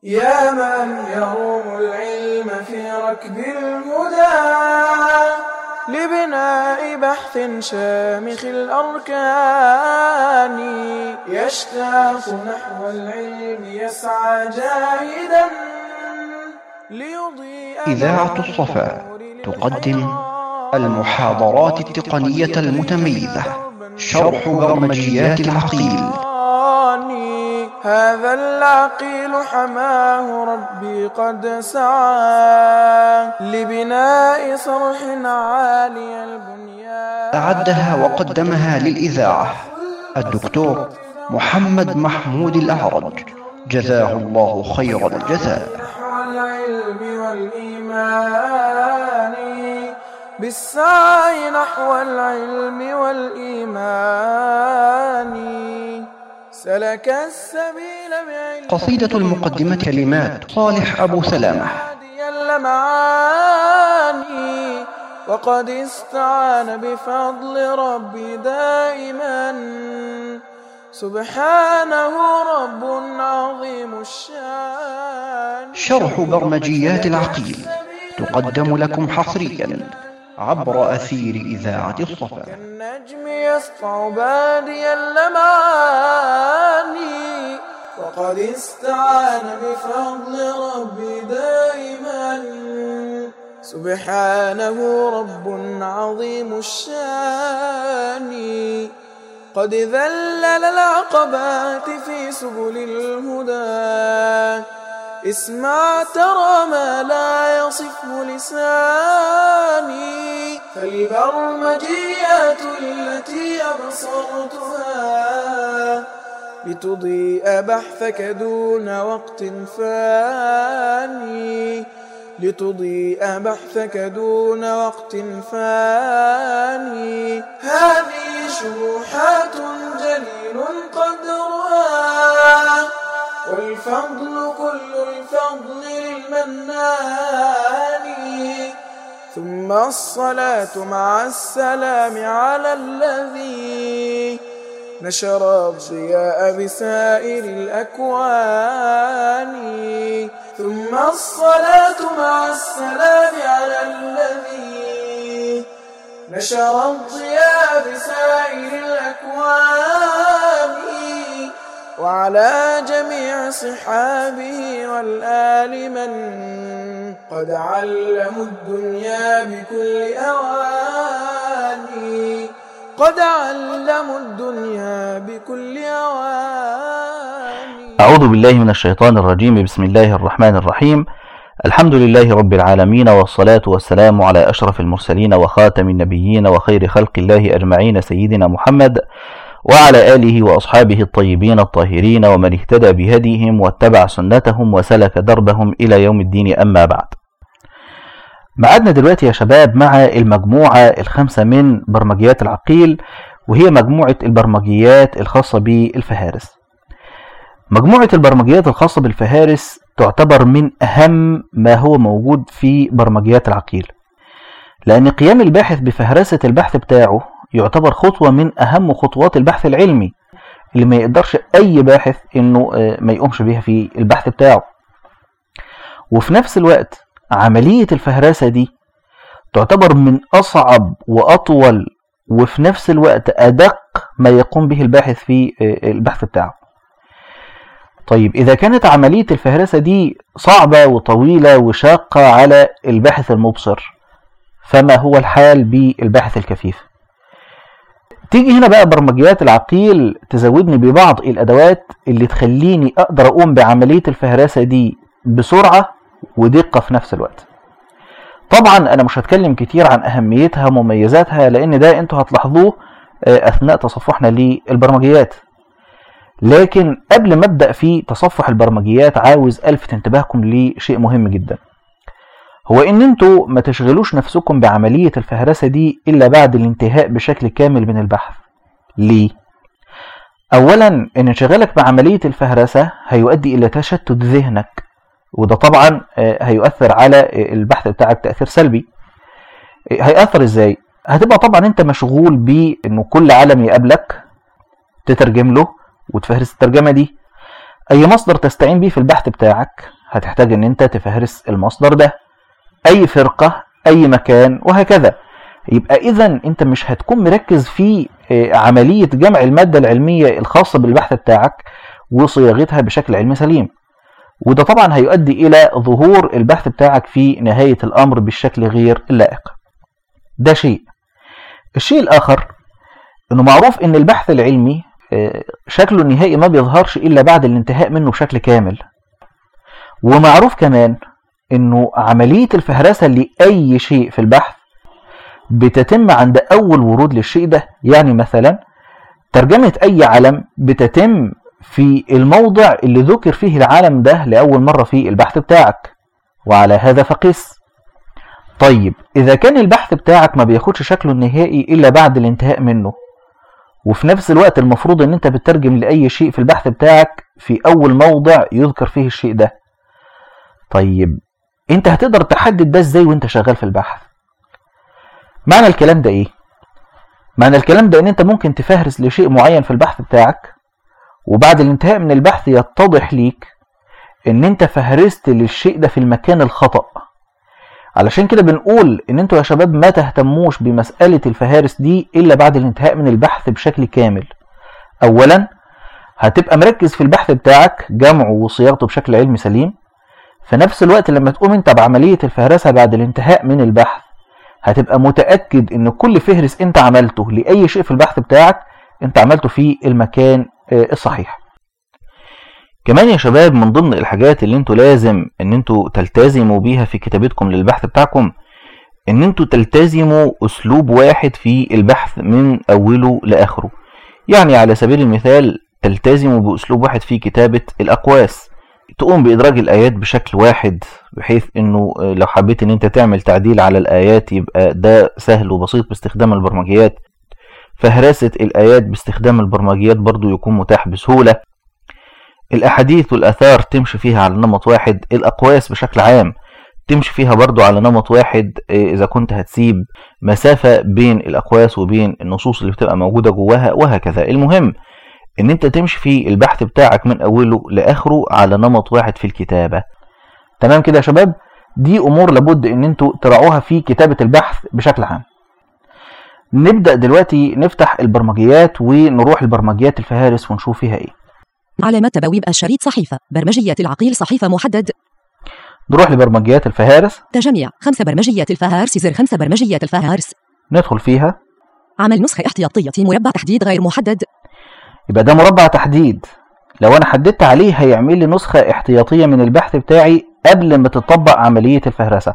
يا من يروم العلم في ركب الهدى لبناء بحث شامخ الأركان يشتاق نحو العلم يسعى جاهدا ليضيء إذاعة الصفا تقدم المحاضرات التقنية المتميزة شرح برمجيات العقيل هذا العقيل حماه ربي قد سعى لبناء صرح عالي البنيان أعدها وقدمها للإذاعة الدكتور محمد محمود الأعرج جزاه الله خير الجزاء نحو العلم والإيمان بالسعي نحو العلم والإيمان سلك السبيل بعلم قصيدة المقدمة كلمات صالح أبو سلامة هادي اللمعاني وقد استعان بفضل ربي دائما سبحانه رب عظيم الشان شرح برمجيات العقيل تقدم لكم حصريا عبر أثير إذاعة الصفا كالنجم يسطع بادي اللمعاني وقد استعان بفضل ربي دائما سبحانه رب عظيم الشان قد ذلل العقبات في سبل الهدى اسمع ترى ما لا يصفه لساني فالبرمجيات التي أبصرتها لتضيء بحثك دون وقت فاني لتضيء بحثك دون وقت فاني هذه شروحات جليل قدرها والفضل كل الفضل للمنان ثم الصلاة مع السلام على الذي نشر الضياء بسائر الأكوان ثم الصلاة مع السلام على الذي نشر الضياء بسائر الأكوان وعلى جميع صحابه والآل من قد علموا الدنيا بكل أواني قد علموا الدنيا بكل أواني أعوذ بالله من الشيطان الرجيم بسم الله الرحمن الرحيم الحمد لله رب العالمين والصلاة والسلام على أشرف المرسلين وخاتم النبيين وخير خلق الله أجمعين سيدنا محمد وعلى آله وأصحابه الطيبين الطاهرين ومن اهتدى بهديهم واتبع سنتهم وسلك دربهم إلى يوم الدين أما بعد معادنا دلوقتي يا شباب مع المجموعة الخامسة من برمجيات العقيل وهي مجموعة البرمجيات الخاصة بالفهارس مجموعة البرمجيات الخاصة بالفهارس تعتبر من أهم ما هو موجود في برمجيات العقيل لأن قيام الباحث بفهرسة البحث بتاعه يعتبر خطوة من أهم خطوات البحث العلمي اللي ما يقدرش أي باحث إنه ما يقومش بيها في البحث بتاعه وفي نفس الوقت عملية الفهرسة دي تعتبر من أصعب وأطول وفي نفس الوقت أدق ما يقوم به الباحث في البحث بتاعه طيب إذا كانت عملية الفهرسة دي صعبة وطويلة وشاقة على الباحث المبصر فما هو الحال بالباحث الكفيف تيجي هنا بقى برمجيات العقيل تزودني ببعض الأدوات اللي تخليني أقدر أقوم بعملية الفهرسة دي بسرعة ودقة في نفس الوقت طبعا أنا مش هتكلم كتير عن أهميتها ومميزاتها لأن ده أنتوا هتلاحظوه أثناء تصفحنا للبرمجيات لكن قبل ما أبدأ في تصفح البرمجيات عاوز ألفت انتباهكم لشيء مهم جدا هو ان انتوا ما تشغلوش نفسكم بعملية الفهرسة دي الا بعد الانتهاء بشكل كامل من البحث ليه؟ اولا ان انشغالك بعملية الفهرسة هيؤدي الى تشتت ذهنك وده طبعا هيؤثر على البحث بتاعك تأثير سلبي هيأثر ازاي؟ هتبقى طبعا انت مشغول بانه كل علم يقابلك تترجم له وتفهرس الترجمة دي اي مصدر تستعين بيه في البحث بتاعك هتحتاج ان انت تفهرس المصدر ده اي فرقة اي مكان وهكذا يبقى اذا انت مش هتكون مركز في آه، عملية جمع المادة العلمية الخاصة بالبحث بتاعك وصياغتها بشكل علمي سليم وده طبعا هيؤدي الى ظهور البحث بتاعك في نهاية الامر بالشكل غير اللائق ده شيء الشيء الاخر انه معروف ان البحث العلمي آه، شكله النهائي ما بيظهرش الا بعد الانتهاء منه بشكل كامل ومعروف كمان انه عملية الفهرسة لأي شيء في البحث بتتم عند أول ورود للشيء ده يعني مثلا ترجمة أي علم بتتم في الموضع اللي ذكر فيه العالم ده لأول مرة في البحث بتاعك وعلى هذا فقس طيب إذا كان البحث بتاعك ما بياخدش شكله النهائي إلا بعد الانتهاء منه وفي نفس الوقت المفروض ان انت بتترجم لأي شيء في البحث بتاعك في أول موضع يذكر فيه الشيء ده طيب انت هتقدر تحدد ده ازاي وانت شغال في البحث معنى الكلام ده ايه معنى الكلام ده ان انت ممكن تفهرس لشيء معين في البحث بتاعك وبعد الانتهاء من البحث يتضح ليك ان انت فهرست للشيء ده في المكان الخطأ علشان كده بنقول ان انتوا يا شباب ما تهتموش بمسألة الفهارس دي الا بعد الانتهاء من البحث بشكل كامل اولا هتبقى مركز في البحث بتاعك جمعه وصياغته بشكل علمي سليم في نفس الوقت لما تقوم انت بعملية الفهرسة بعد الانتهاء من البحث هتبقى متأكد ان كل فهرس انت عملته لأي شيء في البحث بتاعك انت عملته في المكان آه، الصحيح كمان يا شباب من ضمن الحاجات اللي انتوا لازم ان انتوا تلتزموا بيها في كتابتكم للبحث بتاعكم ان انتوا تلتزموا اسلوب واحد في البحث من اوله لاخره يعني على سبيل المثال تلتزموا باسلوب واحد في كتابة الاقواس تقوم بإدراج الآيات بشكل واحد بحيث إنه آه، لو حبيت إن أنت تعمل تعديل على الآيات يبقى ده سهل وبسيط باستخدام البرمجيات فهراسة الآيات باستخدام البرمجيات برضو يكون متاح بسهولة الأحاديث والآثار تمشي فيها على نمط واحد الأقواس بشكل عام تمشي فيها برضو على نمط واحد آه، إذا كنت هتسيب مسافة بين الأقواس وبين النصوص اللي بتبقى موجودة جواها وهكذا المهم ان انت تمشي في البحث بتاعك من اوله لاخره على نمط واحد في الكتابة تمام كده يا شباب دي امور لابد ان انتوا تراعوها في كتابة البحث بشكل عام نبدأ دلوقتي نفتح البرمجيات ونروح البرمجيات الفهارس ونشوف فيها ايه علامة تبويب الشريط صحيفة برمجية العقيل صحيفة محدد نروح لبرمجيات الفهارس تجميع خمسة برمجية الفهارس زر خمسة برمجية الفهارس ندخل فيها عمل نسخة احتياطية مربع تحديد غير محدد يبقى ده مربع تحديد لو انا حددت عليه هيعمل لي نسخة احتياطية من البحث بتاعي قبل ما تطبق عملية الفهرسة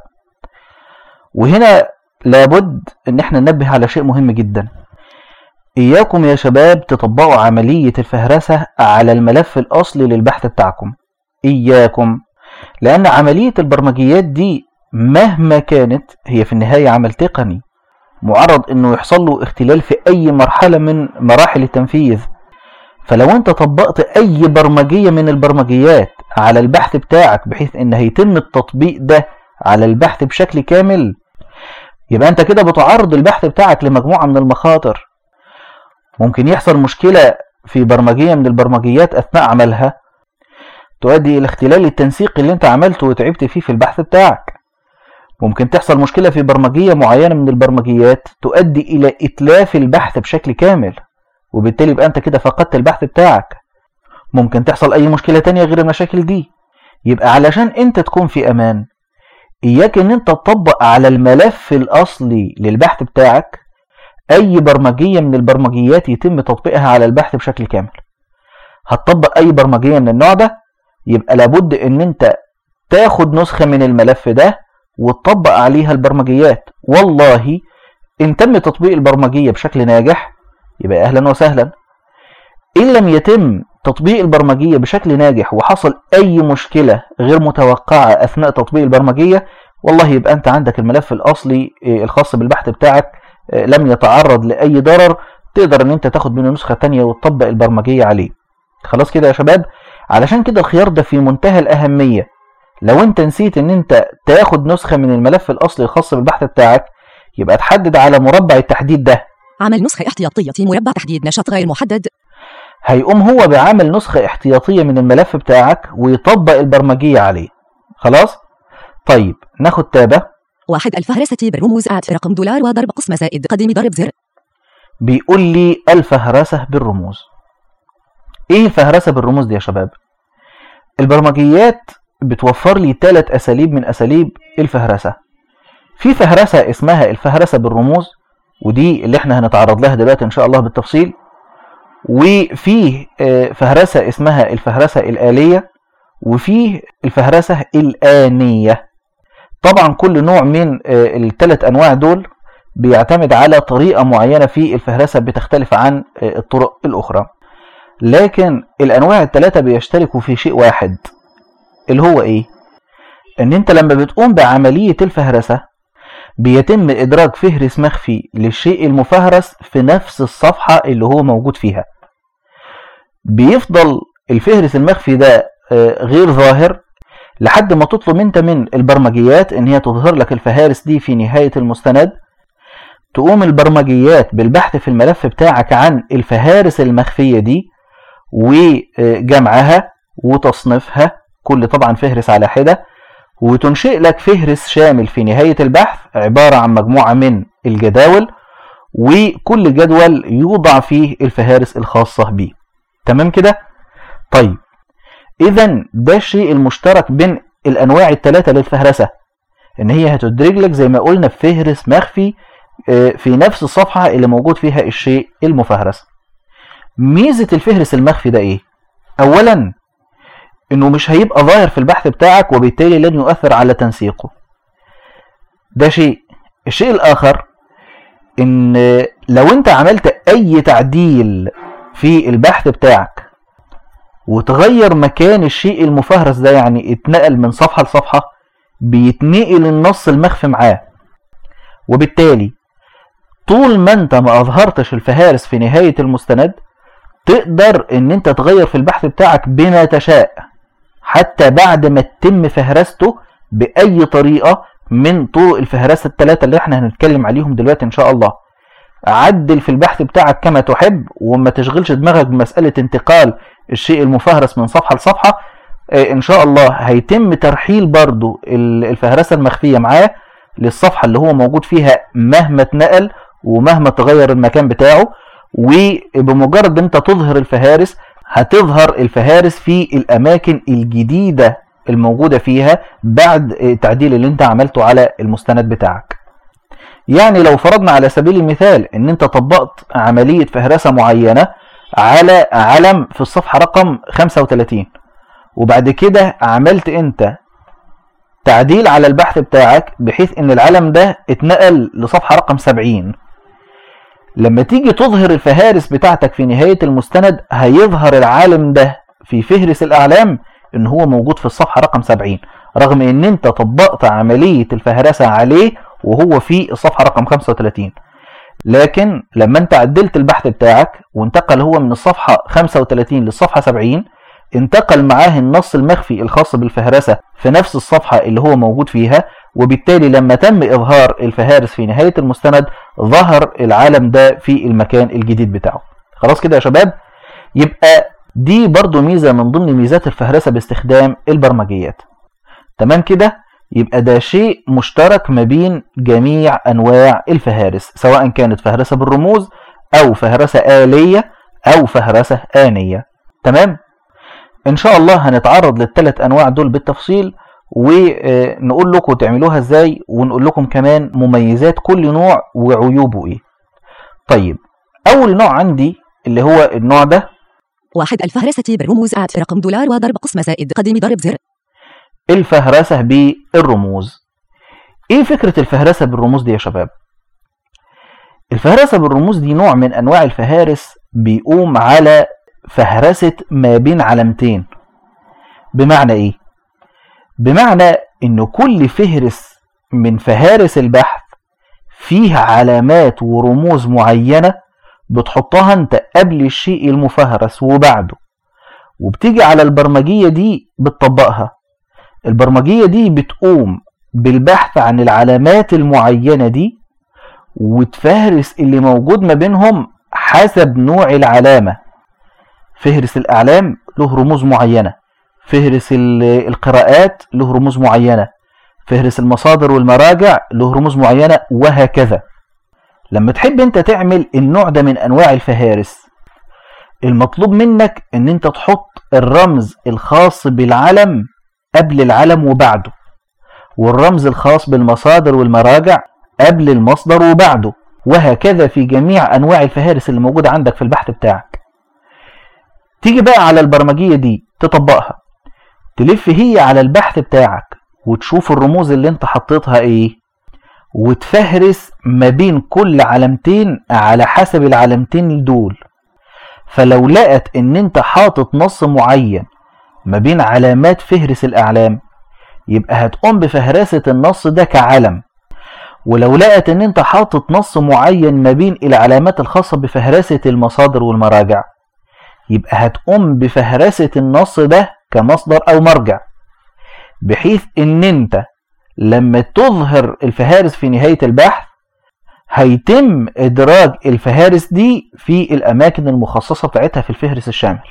وهنا لابد ان احنا ننبه على شيء مهم جدا اياكم يا شباب تطبقوا عملية الفهرسة على الملف الاصلي للبحث بتاعكم اياكم لان عملية البرمجيات دي مهما كانت هي في النهاية عمل تقني معرض انه يحصل له اختلال في اي مرحلة من مراحل التنفيذ فلو انت طبقت اي برمجية من البرمجيات على البحث بتاعك بحيث ان هيتم التطبيق ده على البحث بشكل كامل يبقى انت كده بتعرض البحث بتاعك لمجموعة من المخاطر ممكن يحصل مشكلة في برمجية من البرمجيات اثناء عملها تؤدي الى اختلال التنسيق اللي انت عملته وتعبت فيه في البحث بتاعك ممكن تحصل مشكلة في برمجية معينة من البرمجيات تؤدي الى اتلاف البحث بشكل كامل وبالتالي يبقى انت كده فقدت البحث بتاعك ممكن تحصل اي مشكلة تانية غير المشاكل دي يبقى علشان انت تكون في امان اياك ان انت تطبق على الملف الاصلي للبحث بتاعك اي برمجية من البرمجيات يتم تطبيقها على البحث بشكل كامل هتطبق اي برمجية من النوع ده يبقى لابد ان انت تاخد نسخة من الملف ده وتطبق عليها البرمجيات والله ان تم تطبيق البرمجية بشكل ناجح يبقى اهلا وسهلا ان لم يتم تطبيق البرمجية بشكل ناجح وحصل اي مشكلة غير متوقعة اثناء تطبيق البرمجية والله يبقى انت عندك الملف الاصلي آه، الخاص بالبحث بتاعك آه، لم يتعرض لاي ضرر تقدر ان انت تاخد منه نسخة تانية وتطبق البرمجية عليه خلاص كده يا شباب علشان كده الخيار ده في منتهى الاهمية لو انت نسيت ان انت تاخد نسخة من الملف الاصلي الخاص بالبحث بتاعك يبقى تحدد على مربع التحديد ده عمل نسخة احتياطية مربع تحديد نشاط غير محدد هيقوم هو بعمل نسخة احتياطية من الملف بتاعك ويطبق البرمجية عليه خلاص طيب ناخد تابة واحد الفهرسة بالرموز آت رقم دولار وضرب قسمة زائد قديم ضرب زر بيقول لي الفهرسة بالرموز ايه الفهرسة بالرموز دي يا شباب البرمجيات بتوفر لي ثلاث اساليب من اساليب الفهرسة في فهرسة اسمها الفهرسة بالرموز ودي اللي احنا هنتعرض لها دلوقتي ان شاء الله بالتفصيل وفيه آه، فهرسة اسمها الفهرسة الآلية وفيه الفهرسة الآنية طبعا كل نوع من الثلاث أنواع دول بيعتمد على طريقة معينة في الفهرسة بتختلف عن آه، الطرق الأخرى لكن الأنواع الثلاثة بيشتركوا في شيء واحد اللي هو إيه؟ إن أنت لما بتقوم بعملية الفهرسة بيتم إدراج فهرس مخفي للشيء المفهرس في نفس الصفحة اللي هو موجود فيها بيفضل الفهرس المخفي ده آه، غير ظاهر لحد ما تطلب انت من البرمجيات ان هي تظهر لك الفهارس دي في نهاية المستند تقوم البرمجيات بالبحث في الملف بتاعك عن الفهارس المخفية دي وجمعها وتصنيفها كل طبعا فهرس على حدة وتنشئ لك فهرس شامل في نهاية البحث عبارة عن مجموعة من الجداول وكل جدول يوضع فيه الفهارس الخاصة به تمام كده طيب اذا ده الشيء المشترك بين الانواع الثلاثة للفهرسة ان هي هتدرج لك زي ما قلنا في فهرس مخفي آه، في نفس الصفحة اللي موجود فيها الشيء المفهرس ميزة الفهرس المخفي ده ايه اولا انه مش هيبقى ظاهر في البحث بتاعك وبالتالي لن يؤثر على تنسيقه ده شيء الشيء الاخر ان لو انت عملت اي تعديل في البحث بتاعك وتغير مكان الشيء المفهرس ده يعني اتنقل من صفحة لصفحة بيتنقل النص المخفي معاه وبالتالي طول ما انت ما اظهرتش الفهارس في نهاية المستند تقدر ان انت تغير في البحث بتاعك بما تشاء حتى بعد ما تتم فهرسته بأي طريقة من طرق الفهرسة الثلاثة اللي احنا هنتكلم عليهم دلوقتي ان شاء الله عدل في البحث بتاعك كما تحب وما تشغلش دماغك بمسألة انتقال الشيء المفهرس من صفحة لصفحة اه ان شاء الله هيتم ترحيل برضو ال- الفهرسة المخفية معاه للصفحة اللي هو موجود فيها مهما اتنقل ومهما تغير المكان بتاعه وبمجرد انت تظهر الفهارس هتظهر الفهارس في الاماكن الجديدة الموجودة فيها بعد التعديل اللي انت عملته على المستند بتاعك يعني لو فرضنا على سبيل المثال ان انت طبقت عملية فهرسة معينة على علم في الصفحة رقم 35 وبعد كده عملت انت تعديل على البحث بتاعك بحيث ان العلم ده اتنقل لصفحة رقم 70 لما تيجي تظهر الفهارس بتاعتك في نهاية المستند هيظهر العالم ده في فهرس الأعلام إن هو موجود في الصفحة رقم 70 رغم إن أنت طبقت عملية الفهرسة عليه وهو في الصفحة رقم 35 لكن لما أنت عدلت البحث بتاعك وانتقل هو من الصفحة 35 للصفحة 70 انتقل معاه النص المخفي الخاص بالفهرسة في نفس الصفحة اللي هو موجود فيها وبالتالي لما تم إظهار الفهارس في نهاية المستند ظهر العالم ده في المكان الجديد بتاعه خلاص كده يا شباب يبقى دي برضو ميزة من ضمن ميزات الفهرسة باستخدام البرمجيات تمام كده يبقى ده شيء مشترك ما بين جميع أنواع الفهارس سواء كانت فهرسة بالرموز أو فهرسة آلية أو فهرسة آنية تمام إن شاء الله هنتعرض للثلاث أنواع دول بالتفصيل ونقول لكم تعملوها ازاي ونقول لكم كمان مميزات كل نوع وعيوبه ايه طيب اول نوع عندي اللي هو النوع ده واحد الفهرسة بالرموز آت رقم دولار وضرب قسمة زائد قديم ضرب زر الفهرسة بالرموز ايه فكرة الفهرسة بالرموز دي يا شباب الفهرسة بالرموز دي نوع من انواع الفهارس بيقوم على فهرسة ما بين علامتين بمعنى ايه بمعنى ان كل فهرس من فهارس البحث فيه علامات ورموز معينة بتحطها انت قبل الشيء المفهرس وبعده وبتيجي على البرمجية دي بتطبقها البرمجية دي بتقوم بالبحث عن العلامات المعينة دي وتفهرس اللي موجود ما بينهم حسب نوع العلامة فهرس الأعلام له رموز معينة فهرس ال- القراءات له رموز معينة فهرس المصادر والمراجع له رموز معينة وهكذا لما تحب انت تعمل النوع ده من انواع الفهارس المطلوب منك ان انت تحط الرمز الخاص بالعلم قبل العلم وبعده والرمز الخاص بالمصادر والمراجع قبل المصدر وبعده وهكذا في جميع انواع الفهارس اللي موجودة عندك في البحث بتاعك تيجي بقى على البرمجية دي تطبقها تلف هي على البحث بتاعك وتشوف الرموز اللي انت حطيتها ايه وتفهرس ما بين كل علامتين على حسب العلامتين دول فلو لقت ان انت حاطط نص معين ما بين علامات فهرس الاعلام يبقى هتقوم بفهرسة النص ده كعلم ولو لقت ان انت حاطط نص معين ما بين العلامات الخاصة بفهرسة المصادر والمراجع يبقى هتقوم بفهرسة النص ده كمصدر او مرجع بحيث ان انت لما تظهر الفهارس في نهاية البحث هيتم ادراج الفهارس دي في الاماكن المخصصة بتاعتها في الفهرس الشامل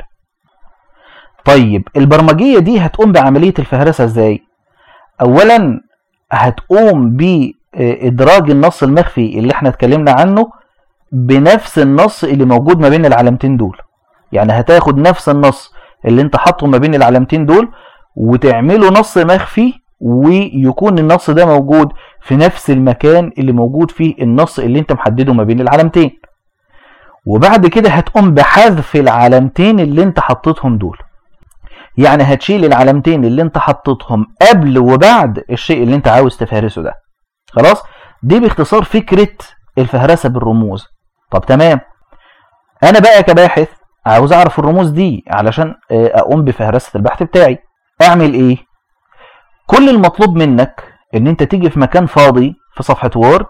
طيب البرمجية دي هتقوم بعملية الفهرسة ازاي اولا هتقوم بادراج النص المخفي اللي احنا اتكلمنا عنه بنفس النص اللي موجود ما بين العلامتين دول يعني هتاخد نفس النص اللي انت حاطه ما بين العلامتين دول وتعمله نص مخفي ويكون النص ده موجود في نفس المكان اللي موجود فيه النص اللي انت محدده ما بين العلامتين وبعد كده هتقوم بحذف العلامتين اللي انت حطيتهم دول يعني هتشيل العلامتين اللي انت حطيتهم قبل وبعد الشيء اللي انت عاوز تفهرسه ده خلاص دي باختصار فكرة الفهرسة بالرموز طب تمام انا بقى كباحث عاوز اعرف الرموز دي علشان آه، اقوم بفهرسة البحث بتاعي اعمل ايه كل المطلوب منك ان انت تيجي في مكان فاضي في صفحة وورد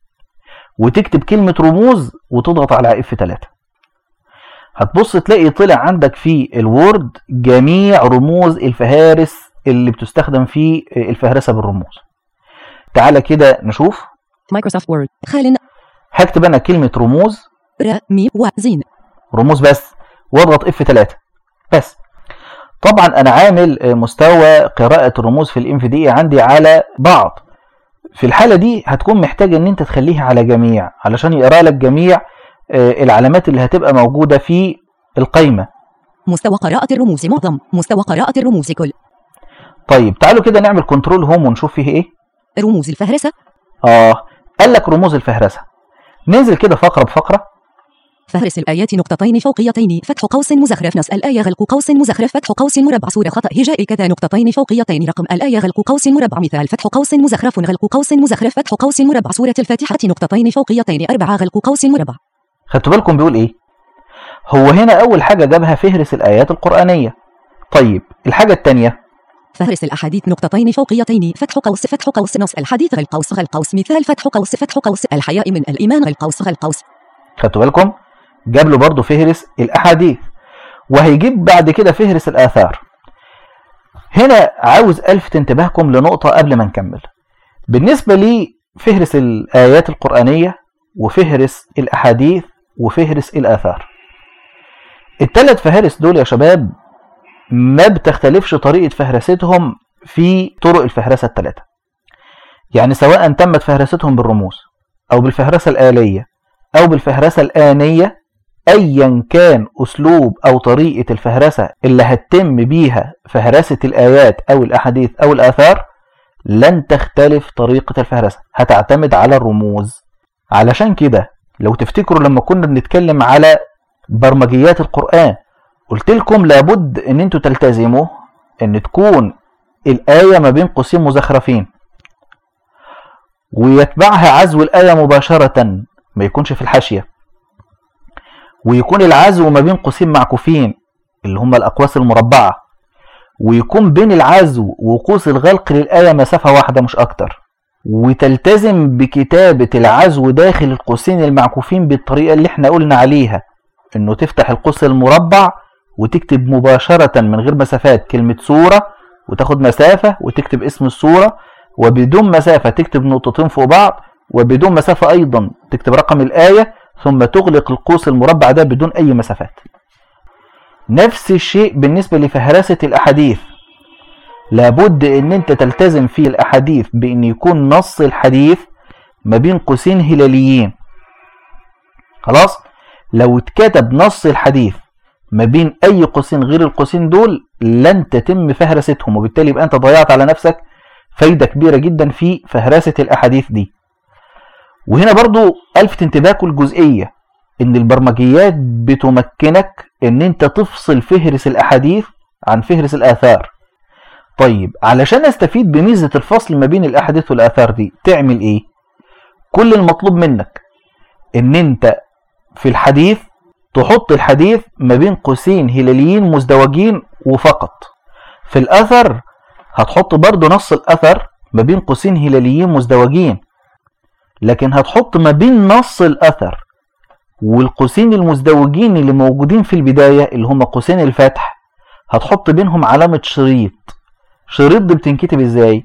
وتكتب كلمة رموز وتضغط على اف 3 هتبص تلاقي طلع عندك في الوورد جميع رموز الفهارس اللي بتستخدم في الفهرسة بالرموز تعالى كده نشوف مايكروسوفت وورد خال هكتب انا كلمة رموز ر مي وزين رموز بس واضغط اف 3 بس طبعا انا عامل آه، مستوى قراءة الرموز في الام في دي عندي على بعض في الحالة دي هتكون محتاج ان انت تخليها على جميع علشان يقرا لك جميع آه، العلامات اللي هتبقى موجودة في القايمة مستوى قراءة الرموز معظم مستوى قراءة الرموز كل طيب تعالوا كده نعمل كنترول هوم ونشوف فيه ايه رموز الفهرسة اه قال لك رموز الفهرسة ننزل كده فقرة بفقرة فهرس الآيات نقطتين فوقيتين فتح قوس مزخرف نص الآية غلق قوس مزخرف فتح قوس مربع صورة خطأ هجاء كذا نقطتين فوقيتين رقم الآية غلق قوس مربع مثال فتح قوس مزخرف غلق قوس مزخرف فتح قوس مربع صورة الفاتحة نقطتين فوقيتين أربعة غلق قوس مربع خدتوا بالكم بيقول ايه هو هنا اول حاجة جابها فهرس الايات القرآنية طيب الحاجة التانية فهرس الأحاديث نقطتين فوقيتين فتح قوس فتح قوس نص الحديث غلق قوس غلق قوس مثال فتح قوس فتح قوس الحياء من الإيمان غلق قوس غلق قوس خدتوا بالكم جاب له برضه فهرس الاحاديث وهيجيب بعد كده فهرس الاثار هنا عاوز الفت انتباهكم لنقطة قبل ما نكمل بالنسبة لي فهرس الآيات القرآنية وفهرس الأحاديث وفهرس الآثار التلات فهارس دول يا شباب ما بتختلفش طريقة فهرستهم في طرق الفهرسة التلاتة يعني سواء تمت فهرستهم بالرموز أو بالفهرسة الآلية أو بالفهرسة الآنية أيا كان أسلوب أو طريقة الفهرسة اللي هتتم بيها فهرسة الآيات أو الأحاديث أو الآثار لن تختلف طريقة الفهرسة هتعتمد على الرموز علشان كده لو تفتكروا لما كنا بنتكلم على برمجيات القرآن قلت لكم لابد ان انتوا تلتزموا ان تكون الآية ما بين قوسين مزخرفين ويتبعها عزو الآية مباشرة ما يكونش في الحاشية ويكون العزو ما بين قوسين معكوفين اللي هم الأقواس المربعة ويكون بين العزو وقوس الغلق للآية مسافة واحدة مش أكتر وتلتزم بكتابة العزو داخل القوسين المعكوفين بالطريقة اللي احنا قلنا عليها انه تفتح القوس المربع وتكتب مباشرة من غير مسافات كلمة سورة وتاخد مسافة وتكتب اسم السورة وبدون مسافة تكتب نقطتين فوق بعض وبدون مسافة أيضا تكتب رقم الآية ثم تغلق القوس المربع ده بدون أي مسافات نفس الشيء بالنسبة لفهرسة الأحاديث لابد ان انت تلتزم في الاحاديث بان يكون نص الحديث ما بين قوسين هلاليين خلاص لو اتكتب نص الحديث ما بين اي قوسين غير القوسين دول لن تتم فهرستهم وبالتالي يبقى انت ضيعت على نفسك فايدة كبيرة جدا في فهرسة الاحاديث دي وهنا برضو الفت انتباهكم الجزئية ان البرمجيات بتمكنك ان انت تفصل فهرس الاحاديث عن فهرس الاثار طيب علشان استفيد بميزة الفصل ما بين الاحاديث والاثار دي تعمل ايه كل المطلوب منك ان انت في الحديث تحط الحديث ما بين قوسين هلاليين مزدوجين وفقط في الاثر هتحط برضو نص الاثر ما بين قوسين هلاليين مزدوجين لكن هتحط ما بين نص الاثر والقوسين المزدوجين اللي موجودين في البداية اللي هم قوسين الفتح هتحط بينهم علامة شريط شريط دي بتنكتب ازاي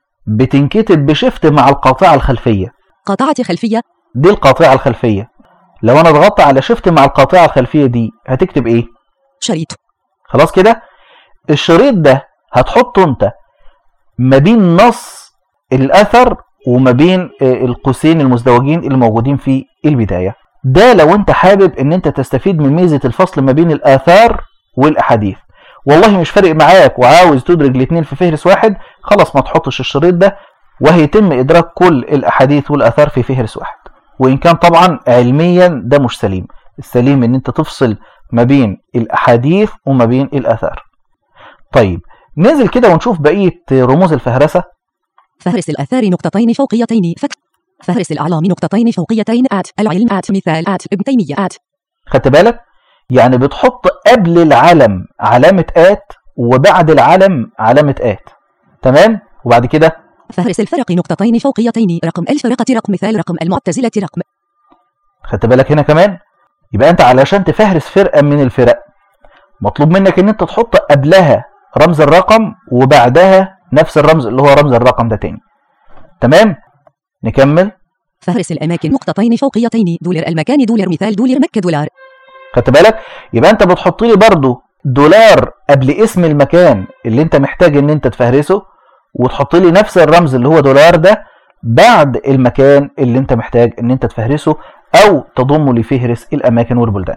بتنكتب بشفت مع القاطعة الخلفية قاطعة خلفية دي القاطعة الخلفية لو انا ضغطت على شفت مع القاطعة الخلفية دي هتكتب ايه شريط خلاص كده الشريط ده هتحطه انت ما بين نص الاثر وما بين آه، القوسين المزدوجين اللي موجودين في البداية ده لو انت حابب ان انت تستفيد من ميزة الفصل ما بين الاثار والاحاديث والله مش فارق معاك وعاوز تدرج الاثنين في فهرس واحد خلاص ما تحطش الشريط ده وهيتم ادراك كل الاحاديث والاثار في فهرس واحد وان كان طبعا علميا ده مش سليم السليم ان انت تفصل ما بين الاحاديث وما بين الاثار طيب ننزل كده ونشوف بقية رموز الفهرسة فهرس الآثار نقطتين فوقيتين فتح فهرس الأعلام نقطتين فوقيتين آت العلم آت مثال آت ابن تيمية آت خدت بالك يعني بتحط قبل العلم علامة آت وبعد العلم علامة آت تمام وبعد كده فهرس الفرق نقطتين فوقيتين رقم الفرقة رقم مثال رقم المعتزلة رقم خدت بالك هنا كمان يبقى انت علشان تفهرس فرقة من الفرق مطلوب منك ان انت تحط قبلها رمز الرقم وبعدها نفس الرمز اللي هو رمز الرقم ده تاني تمام نكمل فهرس الأماكن نقطتين فوقيتين دولار المكان دولار مثال دولار مكة دولار خدت بالك يبقى انت بتحط لي برضو دولار قبل اسم المكان اللي انت محتاج ان انت تفهرسه وتحط لي نفس الرمز اللي هو دولار ده بعد المكان اللي انت محتاج ان انت تفهرسه او تضمه لفهرس الاماكن والبلدان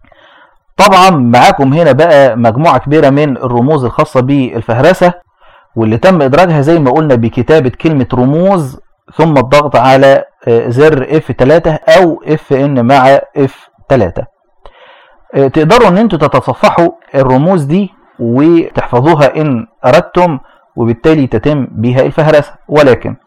طبعا معاكم هنا بقى مجموعة كبيرة من الرموز الخاصة بالفهرسة واللي تم ادراجها زي ما قلنا بكتابة كلمة رموز ثم الضغط على آه، زر F3 او FN مع F3 آه، تقدروا ان انتوا تتصفحوا الرموز دي وتحفظوها ان اردتم وبالتالي تتم بها الفهرسة ولكن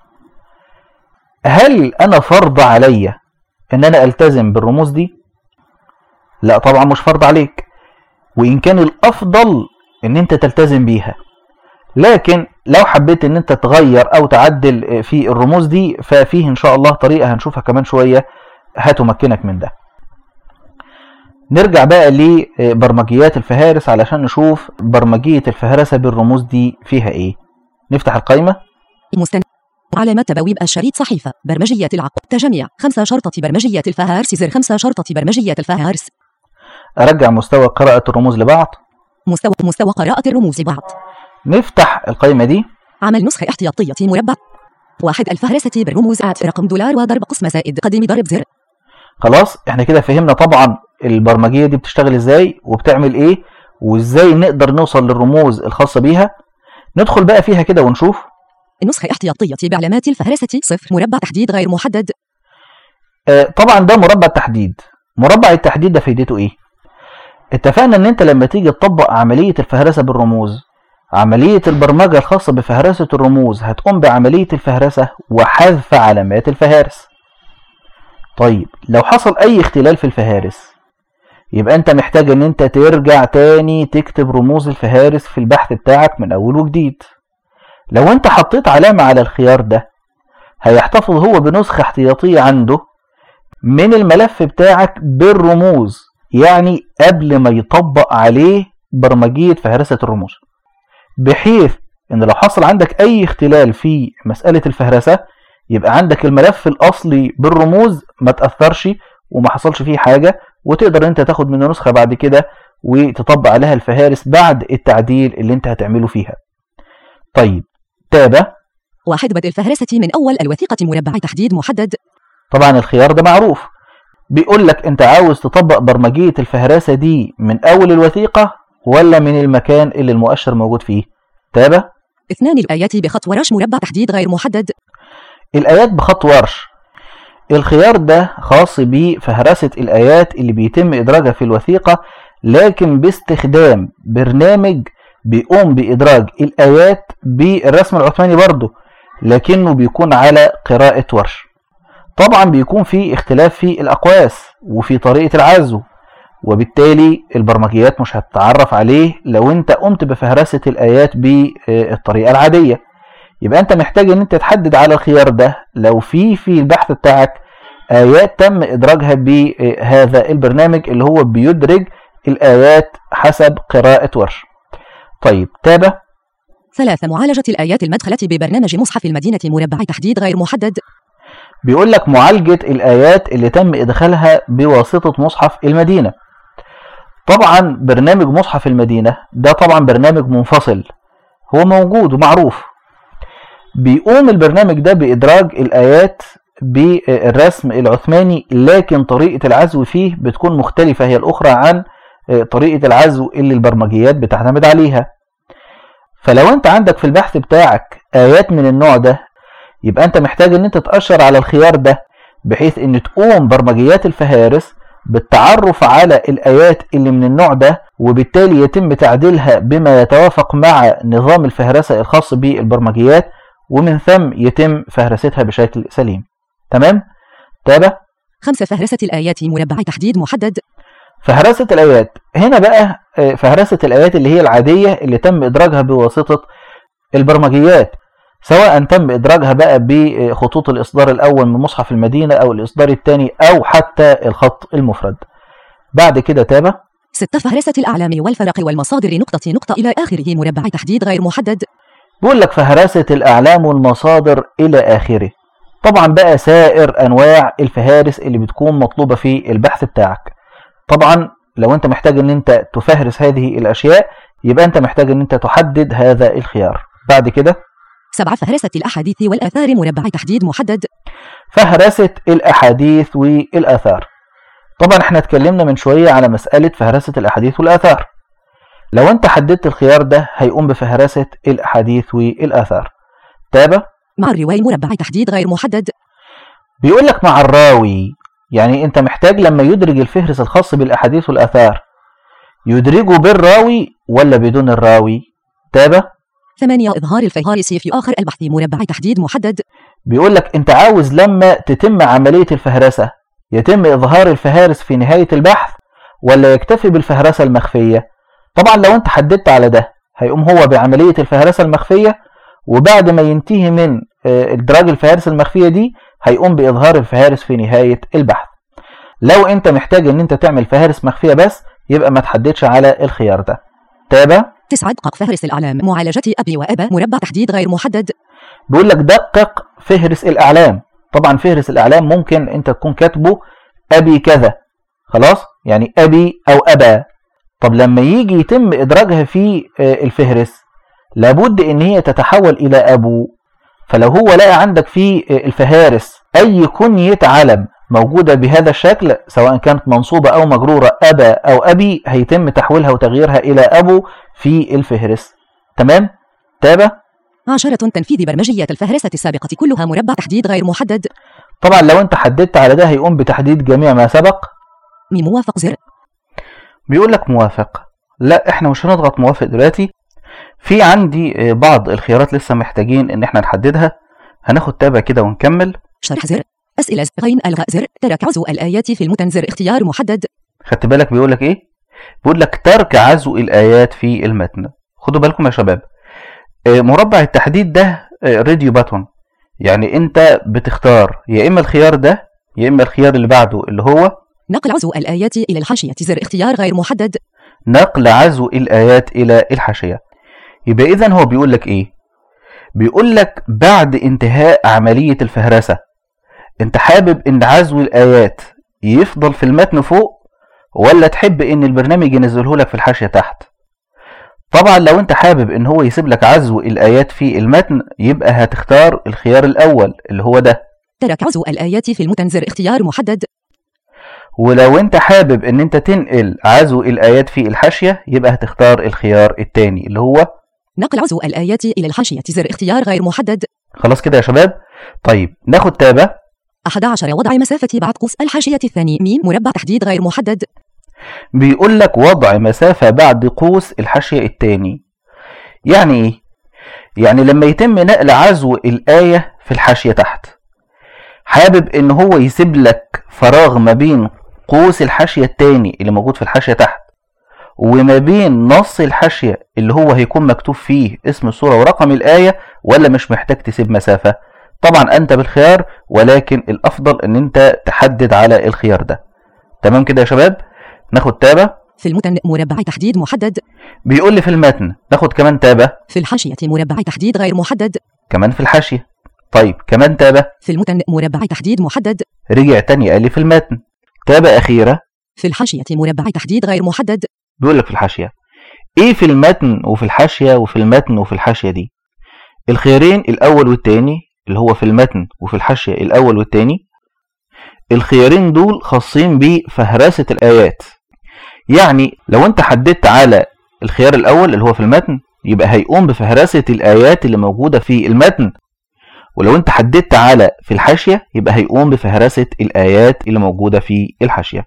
هل انا فرض عليا ان انا التزم بالرموز دي لا طبعا مش فرض عليك وان كان الافضل ان انت تلتزم بيها لكن لو حبيت ان انت تغير او تعدل في الرموز دي ففيه ان شاء الله طريقة هنشوفها كمان شوية هتمكنك من ده نرجع بقى لبرمجيات الفهارس علشان نشوف برمجية الفهرسة بالرموز دي فيها ايه نفتح القائمة مستند علامة تبويب الشريط صحيفة برمجية العقد تجميع خمسة شرطة برمجية الفهارس زر خمسة شرطة برمجية الفهارس ارجع مستوى قراءة الرموز لبعض مستوى مستوى قراءة الرموز بعض نفتح القائمة دي عمل نسخة احتياطية مربع واحد الفهرسة بالرموز آت رقم دولار وضرب قسمة زائد قدم ضرب زر خلاص احنا كده فهمنا طبعا البرمجية دي بتشتغل ازاي وبتعمل ايه وازاي نقدر نوصل للرموز الخاصة بيها ندخل بقى فيها كده ونشوف نسخة احتياطية بعلامات الفهرسة صفر مربع تحديد غير محدد آه، طبعا ده مربع التحديد مربع التحديد ده فايدته ايه اتفقنا ان انت لما تيجي تطبق عملية الفهرسة بالرموز عملية البرمجة الخاصة بفهرسة الرموز هتقوم بعملية الفهرسة وحذف علامات الفهارس طيب لو حصل اي اختلال في الفهارس يبقى انت محتاج ان انت ترجع تاني تكتب رموز الفهارس في البحث بتاعك من اول وجديد لو انت حطيت علامة على الخيار ده هيحتفظ هو بنسخة احتياطية عنده من الملف بتاعك بالرموز يعني قبل ما يطبق عليه برمجية فهرسة الرموز بحيث ان لو حصل عندك اي اختلال في مسألة الفهرسة يبقى عندك الملف الاصلي بالرموز ما تأثرش وما حصلش فيه حاجة وتقدر انت تاخد منه نسخة بعد كده وتطبق عليها الفهارس بعد التعديل اللي انت هتعمله فيها طيب تابع واحد بدء الفهرسة من أول الوثيقة مربع تحديد محدد طبعا الخيار ده معروف بيقول لك انت عاوز تطبق برمجية الفهرسة دي من اول الوثيقة ولا من المكان اللي المؤشر موجود فيه تابع اثنان الآيات بخط ورش مربع تحديد غير محدد الآيات بخط ورش الخيار ده خاص بفهرسة الآيات اللي بيتم إدراجها في الوثيقة لكن باستخدام برنامج بيقوم بإدراج الآيات بالرسم العثماني برضه لكنه بيكون على قراءة ورش طبعا بيكون في اختلاف في الأقواس وفي طريقة العزو وبالتالي البرمجيات مش هتتعرف عليه لو انت قمت بفهرسة الآيات بالطريقة العادية يبقى انت محتاج ان انت تحدد على الخيار ده لو في في البحث بتاعك آيات تم إدراجها بهذا البرنامج اللي هو بيدرج الآيات حسب قراءة ورش طيب تابع ثلاثة معالجة الآيات المدخلة ببرنامج مصحف المدينة مربع تحديد غير محدد بيقول لك معالجة الآيات اللي تم إدخالها بواسطة مصحف المدينة طبعا برنامج مصحف المدينة ده طبعا برنامج منفصل هو موجود ومعروف بيقوم البرنامج ده بإدراج الآيات بالرسم العثماني لكن طريقة العزو فيه بتكون مختلفة هي الأخرى عن طريقة العزو اللي البرمجيات بتعتمد عليها فلو انت عندك في البحث بتاعك آيات من النوع ده يبقى انت محتاج ان انت تأشر على الخيار ده بحيث ان تقوم برمجيات الفهارس بالتعرف على الآيات اللي من النوع ده وبالتالي يتم تعديلها بما يتوافق مع نظام الفهرسة الخاص بالبرمجيات ومن ثم يتم فهرستها بشكل سليم تمام؟ تابع خمسة فهرسة الآيات مربع تحديد محدد فهرسة الآيات هنا بقى فهرسة الآيات اللي هي العادية اللي تم إدراجها بواسطة البرمجيات سواء تم إدراجها بقى بخطوط الإصدار الأول من مصحف المدينة أو الإصدار الثاني أو حتى الخط المفرد بعد كده تابع ستة فهرسة الأعلام والفرق والمصادر نقطة نقطة إلى آخره مربع تحديد غير محدد بيقول لك فهرسة الأعلام والمصادر إلى آخره طبعا بقى سائر أنواع الفهارس اللي بتكون مطلوبة في البحث بتاعك طبعا لو انت محتاج ان انت تفهرس هذه الاشياء يبقى انت محتاج ان انت تحدد هذا الخيار بعد كده سبعة فهرسة الأحاديث والآثار مربع تحديد محدد فهرسة الأحاديث والآثار طبعا احنا اتكلمنا من شوية على مسألة فهرسة الأحاديث والآثار لو انت حددت الخيار ده هيقوم بفهرسة الأحاديث والآثار تابع مع الرواي مربع تحديد غير محدد بيقول لك مع الراوي يعني انت محتاج لما يدرج الفهرس الخاص بالأحاديث والآثار يدرجه بالراوي ولا بدون الراوي تابع ثمانية إظهار الفهارس في آخر البحث مربع تحديد محدد بيقول لك انت عاوز لما تتم عملية الفهرسة يتم إظهار الفهارس في نهاية البحث ولا يكتفي بالفهرسة المخفية طبعا لو انت حددت على ده هيقوم هو بعملية الفهرسة المخفية وبعد ما ينتهي من ادراج الفهارس المخفية دي هيقوم بإظهار الفهارس في نهاية البحث لو انت محتاج ان انت تعمل فهارس مخفية بس يبقى ما تحددش على الخيار ده تابع تسعة دقق فهرس الأعلام معالجة أبي وأبا مربع تحديد غير محدد بيقول لك دقق فهرس الأعلام طبعا فهرس الأعلام ممكن انت تكون كاتبه أبي كذا خلاص يعني أبي أو أبا طب لما يجي يتم إدراجها في الفهرس لابد ان هي تتحول إلى أبو فلو هو لقى عندك في الفهارس أي كنية علم موجودة بهذا الشكل سواء كانت منصوبة أو مجرورة أبا أو أبي هيتم تحويلها وتغييرها إلى أبو في الفهرس تمام؟ تابع؟ عشرة تنفيذ برمجية الفهرسة السابقة كلها مربع تحديد غير محدد طبعا لو أنت حددت على ده هيقوم بتحديد جميع ما سبق مي موافق زر بيقول لك موافق لا احنا مش هنضغط موافق دلوقتي في عندي بعض الخيارات لسه محتاجين ان احنا نحددها هناخد تابع كده ونكمل شرح زر أسئلة غين ألغاء زر ترك عزو الآيات في المتن زر اختيار محدد خدت بالك بيقول لك ايه بيقول لك ترك عزو الآيات في المتن خدوا بالكم يا شباب مربع التحديد ده راديو باتون يعني انت بتختار يا اما الخيار ده يا اما الخيار اللي بعده اللي هو نقل عزو الآيات إلى الحاشية زر اختيار غير محدد نقل عزو الآيات إلى الحاشية يبقى إذا هو بيقول لك إيه بيقول لك بعد انتهاء عملية الفهرسة انت حابب ان عزو الآيات يفضل في المتن فوق ولا تحب ان البرنامج ينزله لك في الحاشية تحت طبعا لو انت حابب ان هو يسيب لك عزو الايات في المتن يبقى هتختار الخيار الاول اللي هو ده ترك عزو الآيات في المتن زر اختيار محدد ولو انت حابب ان انت تنقل عزو الايات في الحاشية يبقى هتختار الخيار التاني اللي هو نقل عزو الآيات إلى الحاشية زر اختيار غير محدد خلاص كده يا شباب طيب ناخد تابة 11 وضع مسافة بعد قوس الحاشية الثاني ميم مربع تحديد غير محدد بيقول لك وضع مسافة بعد قوس الحاشية التاني يعني ايه؟ يعني لما يتم نقل عزو الآية في الحاشية تحت حابب ان هو يسيب لك فراغ ما بين قوس الحاشية التاني اللي موجود في الحاشية تحت وما بين نص الحاشية اللي هو هيكون مكتوب فيه اسم السورة ورقم الآية ولا مش محتاج تسيب مسافة طبعا انت بالخيار ولكن الافضل ان انت تحدد على الخيار ده تمام كده يا شباب ناخد تابة في المتن مربع تحديد محدد بيقول لي في المتن ناخد كمان تابة في الحاشية مربع تحديد غير محدد كمان في الحاشية طيب كمان تابة في المتن مربع تحديد محدد رجع تاني قال لي في المتن تابة أخيرة في الحاشية مربع تحديد غير محدد بيقول لك في الحاشية إيه في المتن وفي الحاشية وفي المتن وفي الحاشية دي الخيارين الأول والتاني اللي هو في المتن وفي الحاشية الأول والتاني الخيارين دول خاصين بفهرسة الآيات يعني لو أنت حددت على الخيار الأول اللي هو في المتن يبقى هيقوم بفهرسة الآيات اللي موجودة في المتن ولو أنت حددت على في الحاشية يبقى هيقوم بفهرسة الآيات اللي موجودة في الحاشية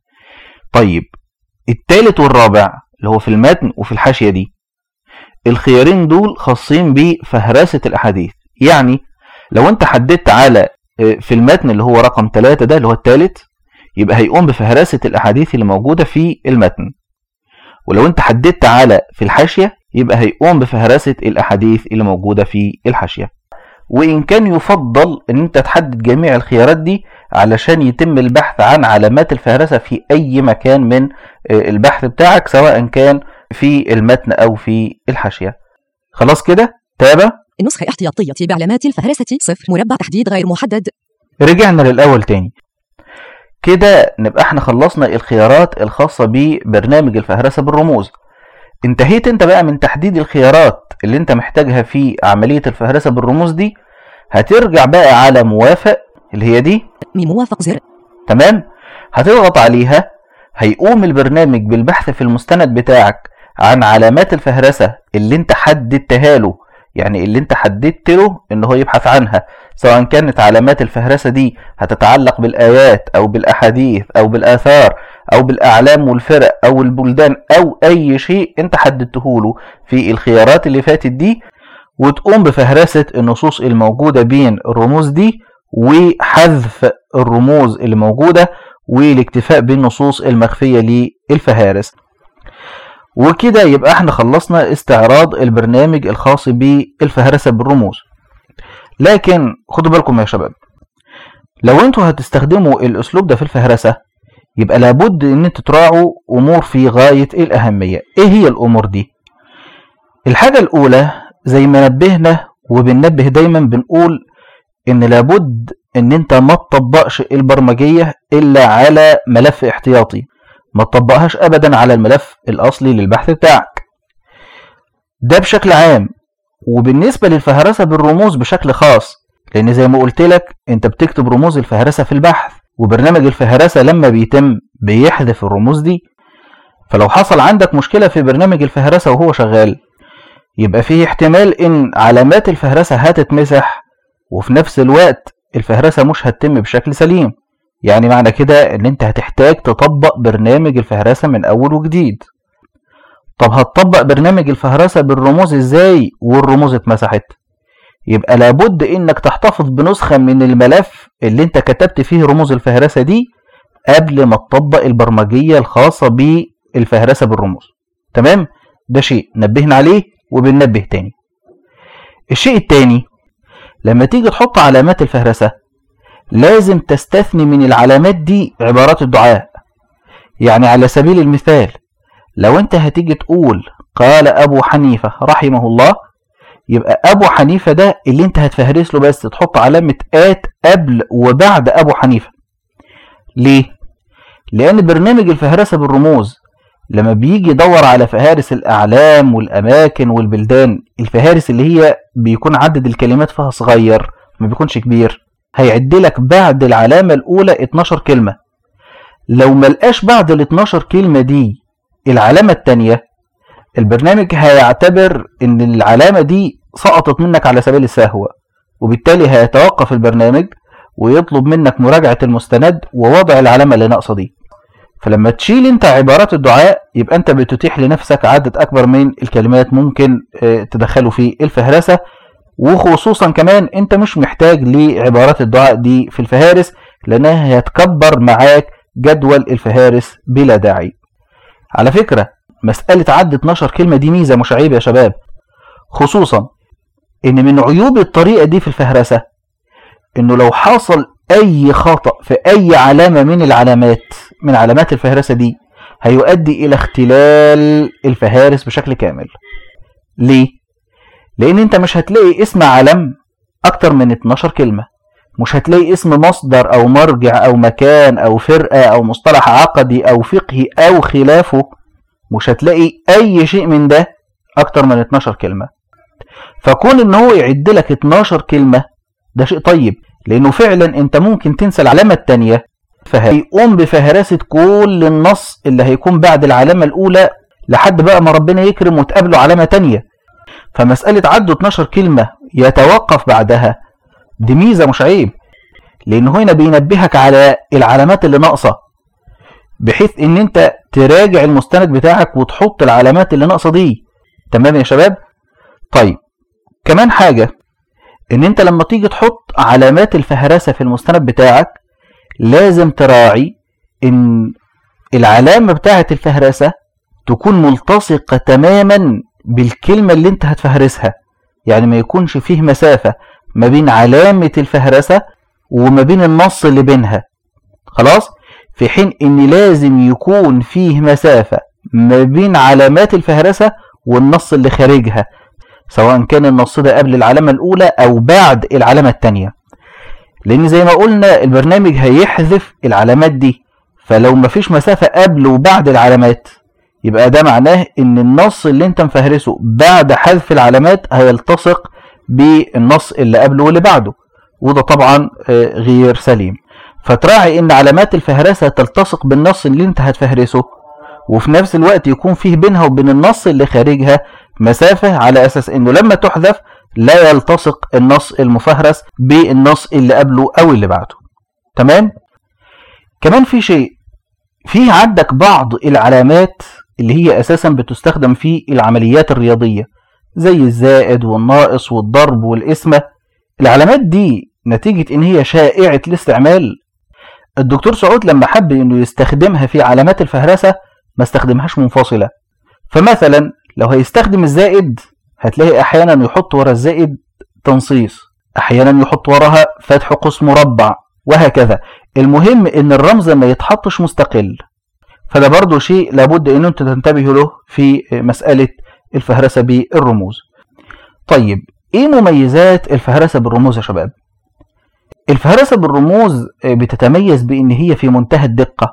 طيب التالت والرابع اللي هو في المتن وفي الحاشية دي الخيارين دول خاصين بفهرسة الأحاديث يعني لو أنت حددت على في المتن اللي هو رقم 3 ده اللي هو الثالث يبقى هيقوم بفهرسة الأحاديث اللي موجودة في المتن ولو أنت حددت على في الحاشية يبقى هيقوم بفهرسة الأحاديث اللي موجودة في الحاشية وإن كان يفضل أن أنت تحدد جميع الخيارات دي علشان يتم البحث عن علامات الفهرسة في أي مكان من البحث بتاعك سواء كان في المتن أو في الحاشية خلاص كده تابع النسخة احتياطية بعلامات الفهرسة صفر مربع تحديد غير محدد رجعنا للأول تاني كده نبقى احنا خلصنا الخيارات الخاصة ببرنامج الفهرسة بالرموز انتهيت انت بقى من تحديد الخيارات اللي انت محتاجها في عملية الفهرسة بالرموز دي هترجع بقى على موافق اللي هي دي ميم موافق زر تمام هتضغط عليها هيقوم البرنامج بالبحث في المستند بتاعك عن علامات الفهرسة اللي انت حددتها له يعني اللي انت حددت له ان هو يبحث عنها سواء كانت علامات الفهرسة دي هتتعلق بالآيات او بالاحاديث او بالاثار او بالاعلام والفرق او البلدان او اي شيء انت حددته له في الخيارات اللي فاتت دي وتقوم بفهرسة النصوص الموجودة بين الرموز دي وحذف الرموز اللي موجودة والاكتفاء بالنصوص المخفية للفهارس وكده يبقى احنا خلصنا استعراض البرنامج الخاص بالفهرسة بالرموز لكن خدوا بالكم يا شباب لو انتوا هتستخدموا الاسلوب ده في الفهرسة يبقى لابد ان انتوا تراعوا امور في غاية الاهمية ايه هي الامور دي الحاجة الاولى زي ما نبهنا وبننبه دايما بنقول ان لابد ان انت ما تطبقش البرمجية الا على ملف احتياطي ما تطبقهاش ابدا على الملف الاصلي للبحث بتاعك ده بشكل عام وبالنسبة للفهرسة بالرموز بشكل خاص لان زي ما قلت لك انت بتكتب رموز الفهرسة في البحث وبرنامج الفهرسة لما بيتم بيحذف الرموز دي فلو حصل عندك مشكلة في برنامج الفهرسة وهو شغال يبقى فيه احتمال ان علامات الفهرسة هتتمسح وفي نفس الوقت الفهرسة مش هتتم بشكل سليم يعني معنى كده ان انت هتحتاج تطبق برنامج الفهرسة من اول وجديد طب هتطبق برنامج الفهرسة بالرموز ازاي والرموز اتمسحت يبقى لابد انك تحتفظ بنسخة من الملف اللي انت كتبت فيه رموز الفهرسة دي قبل ما تطبق البرمجية الخاصة بالفهرسة بالرموز تمام ده شيء نبهنا عليه وبننبه تاني الشيء التاني لما تيجي تحط علامات الفهرسة لازم تستثني من العلامات دي عبارات الدعاء يعني على سبيل المثال لو انت هتيجي تقول قال ابو حنيفة رحمه الله يبقى ابو حنيفة ده اللي انت هتفهرس له بس تحط علامة ات قبل وبعد ابو حنيفة ليه لان برنامج الفهرسة بالرموز لما بيجي يدور على فهارس الأعلام والأماكن والبلدان الفهارس اللي هي بيكون عدد الكلمات فيها صغير ما بيكونش كبير هيعد لك بعد العلامة الأولى 12 كلمة لو ملقاش بعد ال 12 كلمة دي العلامة التانية البرنامج هيعتبر ان العلامة دي سقطت منك على سبيل السهو وبالتالي هيتوقف البرنامج ويطلب منك مراجعة المستند ووضع العلامة اللي ناقصة دي فلما تشيل انت عبارات الدعاء يبقى انت بتتيح لنفسك عدد اكبر من الكلمات ممكن آه، تدخله في الفهرسة وخصوصا كمان انت مش محتاج لعبارات الدعاء دي في الفهارس لانها هتكبر معاك جدول الفهارس بلا داعي على فكرة مسألة عد 12 كلمة دي ميزة مش عيب يا شباب خصوصا ان من عيوب الطريقة دي في الفهرسة انه لو حصل اي خطأ في اي علامة من العلامات من علامات الفهرسة دي هيؤدي الى اختلال الفهارس بشكل كامل ليه؟ لان انت مش هتلاقي اسم علم اكتر من 12 كلمة مش هتلاقي اسم مصدر او مرجع او مكان او فرقة او مصطلح عقدي او فقهي او خلافه مش هتلاقي اي شيء من ده اكتر من 12 كلمة فكون ان هو يعد لك 12 كلمة ده شيء طيب لانه فعلا انت ممكن تنسى العلامة التانية فهيقوم بفهرسة كل النص اللي هيكون بعد العلامة الاولى لحد بقى ما ربنا يكرم وتقابله علامة تانية فمسألة عده 12 كلمة يتوقف بعدها دي ميزة مش عيب لأنه هنا بينبهك على العلامات اللي ناقصة بحيث ان انت تراجع المستند بتاعك وتحط العلامات اللي ناقصة دي تمام يا شباب طيب كمان حاجة ان انت لما تيجي تحط علامات الفهرسة في المستند بتاعك لازم تراعي ان العلامة بتاعة الفهرسة تكون ملتصقة تماما بالكلمة اللي انت هتفهرسها يعني ما يكونش فيه مسافة ما بين علامة الفهرسة وما بين النص اللي بينها خلاص في حين ان لازم يكون فيه مسافة ما بين علامات الفهرسة والنص اللي خارجها سواء كان النص ده قبل العلامة الأولى أو بعد العلامة التانية لأن زي ما قلنا البرنامج هيحذف العلامات دي فلو مفيش مسافة قبل وبعد العلامات يبقى ده معناه ان النص اللي انت مفهرسه بعد حذف العلامات هيلتصق بالنص اللي قبله واللي بعده وده طبعا آه، غير سليم فتراعي ان علامات الفهرسة تلتصق بالنص اللي انت هتفهرسه وفي نفس الوقت يكون فيه بينها وبين النص اللي خارجها مسافة على اساس انه لما تحذف لا يلتصق النص المفهرس بالنص اللي قبله او اللي بعده تمام كمان في شيء في عندك بعض العلامات اللي هي اساسا بتستخدم في العمليات الرياضية زي الزائد والناقص والضرب والقسمة العلامات دي نتيجة ان هي شائعة الاستعمال الدكتور سعود لما حب انه يستخدمها في علامات الفهرسة ما استخدمهاش منفصلة فمثلا لو هيستخدم الزائد هتلاقي احيانا يحط ورا الزائد تنصيص احيانا يحط وراها فتح قوس مربع وهكذا المهم ان الرمز ما يتحطش مستقل فده برضو شيء لابد ان انتم تنتبهوا له في مسألة الفهرسة بالرموز طيب ايه مميزات الفهرسة بالرموز يا شباب الفهرسة بالرموز بتتميز بان هي في منتهى الدقة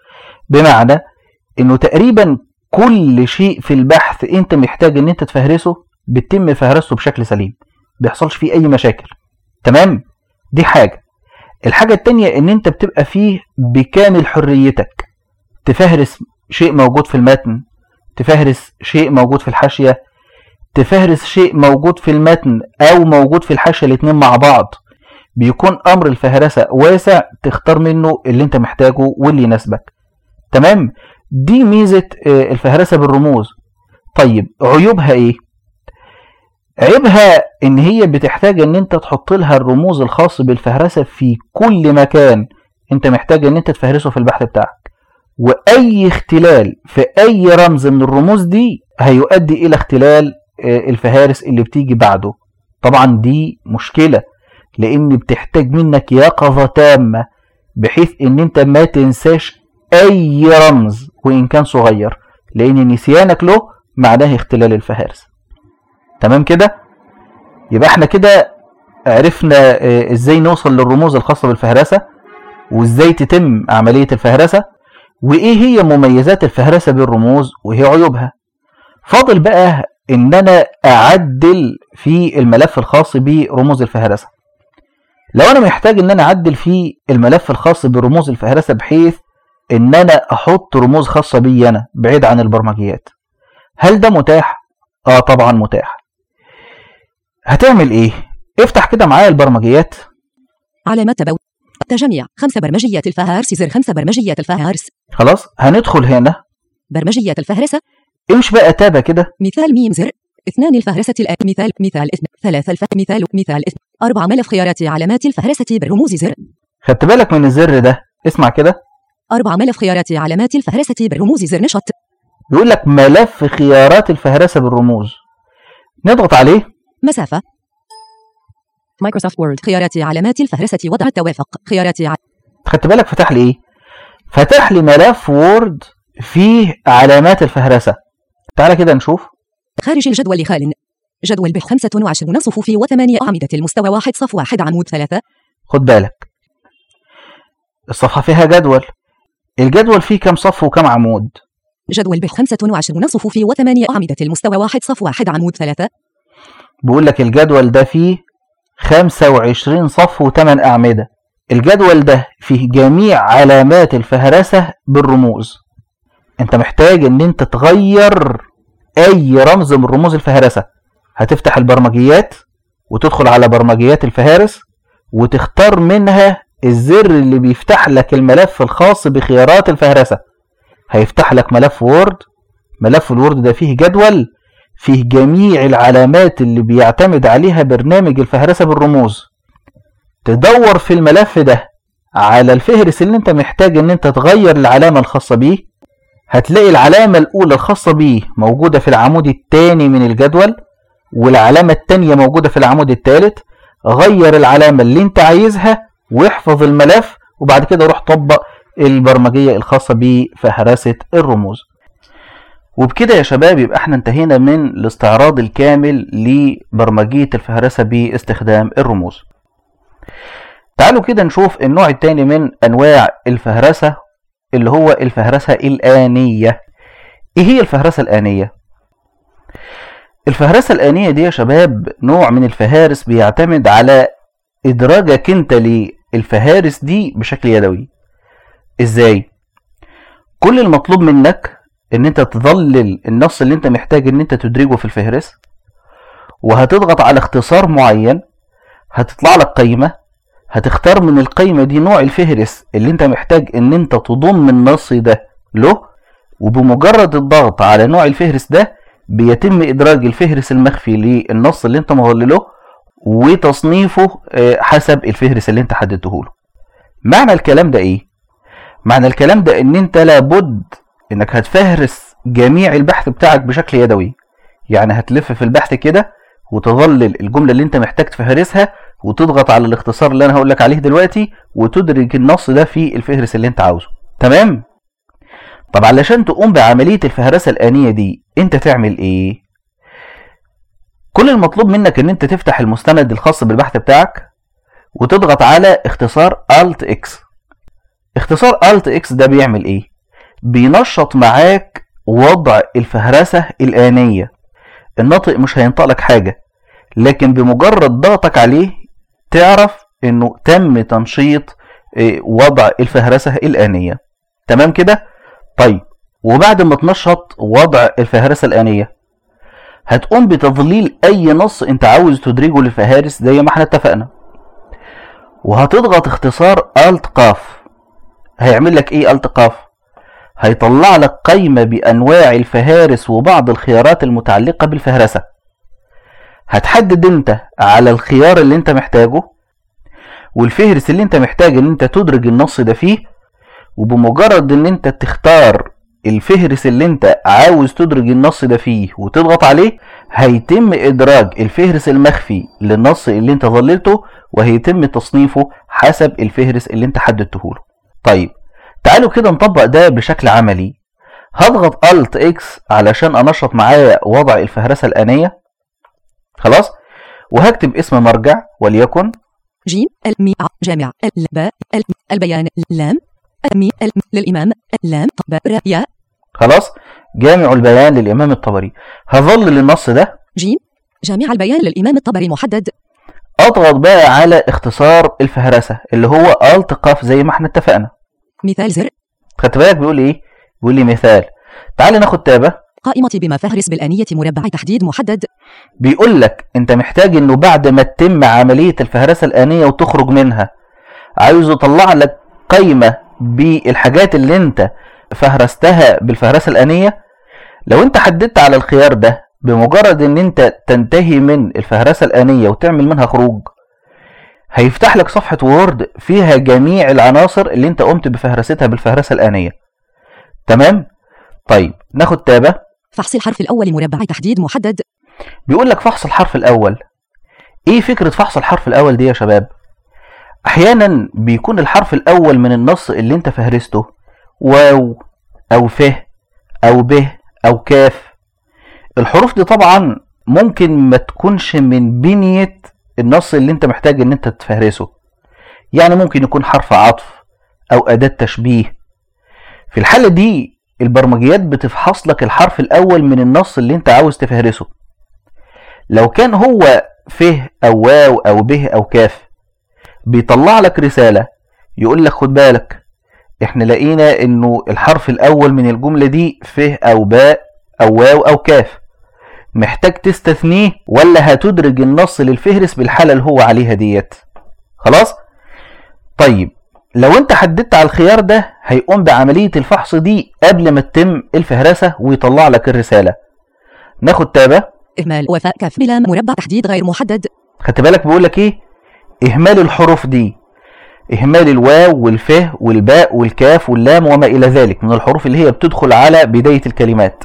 بمعنى انه تقريبا كل شيء في البحث انت محتاج ان انت تفهرسه بتتم فهرسته بشكل سليم بيحصلش فيه اي مشاكل تمام دي حاجة الحاجة التانية ان انت بتبقى فيه بكامل حريتك تفهرس شيء موجود في المتن تفهرس شيء موجود في الحاشية تفهرس شيء موجود في المتن او موجود في الحاشية الاتنين مع بعض بيكون امر الفهرسة واسع تختار منه اللي انت محتاجه واللي يناسبك تمام دي ميزة آه، الفهرسة بالرموز طيب عيوبها ايه عيبها ان هي بتحتاج ان انت تحط لها الرموز الخاص بالفهرسة في كل مكان انت محتاج ان انت تفهرسه في البحث بتاعك واي اختلال في اي رمز من الرموز دي هيؤدي الى اختلال آه، الفهارس اللي بتيجي بعده طبعا دي مشكلة لان بتحتاج منك يقظة تامة بحيث ان انت ما تنساش اي رمز وان كان صغير لان نسيانك له معناه اختلال الفهارس تمام كده يبقى احنا كده عرفنا آه، ازاي نوصل للرموز الخاصة بالفهرسة وازاي تتم عملية الفهرسة وايه هي مميزات الفهرسة بالرموز وايه عيوبها فاضل بقى ان انا اعدل في الملف الخاص برموز الفهرسة لو انا محتاج ان انا اعدل في الملف الخاص برموز الفهرسة بحيث ان انا احط رموز خاصة بي انا بعيد عن البرمجيات هل ده متاح اه طبعا متاح هتعمل ايه افتح كده معايا البرمجيات علامات تبو تجميع خمس برمجيات الفهارس زر خمس برمجيات الفهارس خلاص هندخل هنا برمجيات الفهرسة امش بقى تابة كده مثال ميم زر اثنان الفهرسة الآن مثال مثال اثنان ثلاثة الف مثال مثال اثنان أربع ملف خيارات علامات الفهرسة بالرموز زر خدت بالك من الزر ده اسمع كده أربع ملف خيارات علامات الفهرسة بالرموز زر نشط بيقول لك ملف خيارات الفهرسة بالرموز نضغط عليه مسافة مايكروسوفت وورد خيارات علامات الفهرسة وضع التوافق خيارات ع... خدت بالك فتح لي ايه فتح لي ملف وورد فيه علامات الفهرسة تعالى كده نشوف خارج الجدول خال جدول به 25 صفوف وثمانية أعمدة المستوى واحد صف واحد عمود ثلاثة خد بالك الصفحة فيها جدول الجدول فيه كم صف وكم عمود جدول به 25 صفوف وثمانية أعمدة المستوى واحد صف واحد عمود ثلاثة بيقول لك الجدول ده فيه 25 صف و8 أعمدة الجدول ده فيه جميع علامات الفهرسة بالرموز انت محتاج ان انت تغير اي رمز من رموز الفهرسة هتفتح البرمجيات وتدخل على برمجيات الفهارس وتختار منها الزر اللي بيفتح لك الملف الخاص بخيارات الفهرسة هيفتح لك ملف وورد ملف الوورد ده فيه جدول فيه جميع العلامات اللي بيعتمد عليها برنامج الفهرسة بالرموز تدور في الملف ده على الفهرس اللي انت محتاج ان انت تغير العلامة الخاصة بيه هتلاقي العلامة الأولى الخاصة بيه موجودة في العمود الثاني من الجدول والعلامة الثانية موجودة في العمود الثالث غير العلامة اللي انت عايزها واحفظ الملف وبعد كده روح طبق البرمجية الخاصة بفهرسة الرموز وبكده يا شباب يبقى احنا انتهينا من الاستعراض الكامل لبرمجية الفهرسة باستخدام الرموز تعالوا كده نشوف النوع التاني من انواع الفهرسة اللي هو الفهرسة الآنية ايه هي الفهرسة الآنية الفهرسة الآنية دي يا شباب نوع من الفهارس بيعتمد على إدراجك أنت للفهارس دي بشكل يدوي إزاي؟ كل المطلوب منك إن أنت تظلل النص اللي أنت محتاج إن أنت تدرجه في الفهرس وهتضغط على اختصار معين هتطلع لك قيمة هتختار من القيمة دي نوع الفهرس اللي أنت محتاج إن أنت تضم النص ده له وبمجرد الضغط على نوع الفهرس ده بيتم إدراج الفهرس المخفي للنص اللي أنت مظلله وتصنيفه حسب الفهرس اللي أنت حددته له. معنى الكلام ده إيه؟ معنى الكلام ده إن أنت لابد إنك هتفهرس جميع البحث بتاعك بشكل يدوي. يعني هتلف في البحث كده وتظلل الجملة اللي أنت محتاج تفهرسها وتضغط على الاختصار اللي أنا هقول لك عليه دلوقتي وتدرج النص ده في الفهرس اللي أنت عاوزه. تمام؟ طب علشان تقوم بعملية الفهرسة الآنية دي انت تعمل ايه كل المطلوب منك ان انت تفتح المستند الخاص بالبحث بتاعك وتضغط على اختصار Alt X اختصار Alt X ده بيعمل ايه بينشط معاك وضع الفهرسة الآنية الناطق مش هينطق لك حاجة لكن بمجرد ضغطك عليه تعرف انه تم تنشيط وضع الفهرسة الآنية تمام كده طيب وبعد ما تنشط وضع الفهرسة الآنية هتقوم بتظليل أي نص أنت عاوز تدرجه للفهارس زي ما احنا اتفقنا وهتضغط اختصار Alt قاف هيعمل لك ايه Alt قاف هيطلع لك قائمة بأنواع الفهارس وبعض الخيارات المتعلقة بالفهرسة هتحدد انت على الخيار اللي انت محتاجه والفهرس اللي انت محتاج ان انت تدرج النص ده فيه وبمجرد ان انت تختار الفهرس اللي انت عاوز تدرج النص ده فيه وتضغط عليه هيتم ادراج الفهرس المخفي للنص اللي انت ظللته وهيتم تصنيفه حسب الفهرس اللي انت حددته له طيب تعالوا كده نطبق ده بشكل عملي هضغط Alt X علشان انشط معايا وضع الفهرسة الآنية خلاص وهكتب اسم مرجع وليكن جيم الميم جامع الباء البيان لام أمي ال للإمام لام ب ر يا خلاص جامع البيان للإمام الطبري هظل للنص ده جيم جامع البيان للإمام الطبري محدد اضغط بقى على اختصار الفهرسة اللي هو الت قاف زي ما احنا اتفقنا مثال زر خدت بالك بيقول لي ايه بيقول لي مثال تعال ناخد تابة قائمة بما فهرس بالآنية مربع تحديد محدد بيقول لك انت محتاج انه بعد ما تتم عملية الفهرسة الآنية وتخرج منها عايز يطلع لك قائمة بالحاجات اللي انت فهرستها بالفهرسة الآنية لو انت حددت على الخيار ده بمجرد ان انت تنتهي من الفهرسة الآنية وتعمل منها خروج هيفتح لك صفحة وورد فيها جميع العناصر اللي انت قمت بفهرستها بالفهرسة الآنية تمام طيب ناخد تابة فحص الحرف الأول مربع تحديد محدد بيقول لك فحص الحرف الأول ايه فكرة فحص الحرف الأول دي يا شباب احيانا بيكون الحرف الأول من النص اللي انت فهرسته واو او ف او ب او كاف الحروف دي طبعا ممكن ما تكونش من بنية النص اللي انت محتاج ان انت تفهرسه يعني ممكن يكون حرف عطف او اداة تشبيه في الحالة دي البرمجيات بتفحص لك الحرف الاول من النص اللي انت عاوز تفهرسه لو كان هو ف او واو او ب او كاف بيطلع لك رسالة يقول لك خد بالك احنا لقينا انه الحرف الاول من الجملة دي ف او باء او واو او كاف محتاج تستثنيه ولا هتدرج النص للفهرس بالحالة اللي هو عليها ديت خلاص طيب لو انت حددت على الخيار ده هيقوم بعملية الفحص دي قبل ما تتم الفهرسة ويطلع لك الرسالة ناخد تابة إهمال وفاء كاف بلا مربع تحديد غير محدد خدت بالك بيقول لك ايه اهمال الحروف دي اهمال الواو والف والباء والكاف واللام وما الى ذلك من الحروف اللي هي بتدخل على بداية الكلمات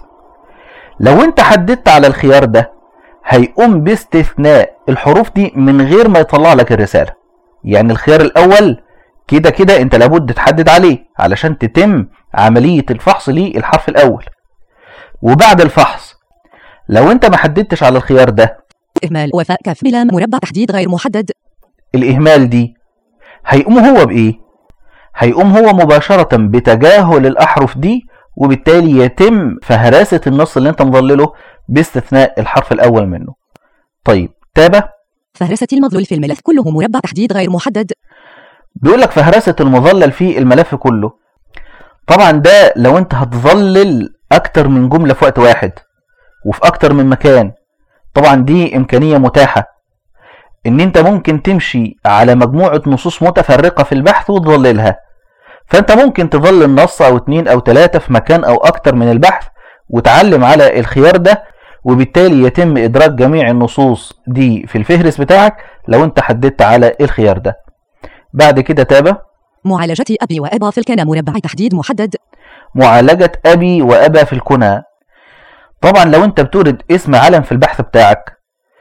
لو انت حددت على الخيار ده هيقوم باستثناء الحروف دي من غير ما يطلع لك الرسالة يعني الخيار الاول كده كده انت لابد تحدد عليه علشان تتم عملية الفحص للحرف الاول وبعد الفحص لو انت ما حددتش على الخيار ده إهمال وفاء كاف بلا مربع تحديد غير محدد الإهمال دي هيقوم هو بإيه؟ هيقوم هو مباشرة بتجاهل الأحرف دي وبالتالي يتم فهراسة النص اللي أنت مظلله باستثناء الحرف الأول منه. طيب تابة فهرسة المظلول في الملف كله مربع تحديد غير محدد بيقول لك فهرسة المظلل في الملف كله. طبعا ده لو أنت هتظلل أكتر من جملة في وقت واحد وفي أكتر من مكان. طبعا دي إمكانية متاحة ان انت ممكن تمشي على مجموعة نصوص متفرقة في البحث وتظللها فانت ممكن تظلل نص او اتنين او تلاتة في مكان او اكتر من البحث وتعلم على الخيار ده وبالتالي يتم ادراج جميع النصوص دي في الفهرس بتاعك لو انت حددت على الخيار ده بعد كده تابع معالجة أبي وأبا في الكنى مربع تحديد محدد معالجة ابي وابا في الكنى طبعا لو انت بتورد اسم علم في البحث بتاعك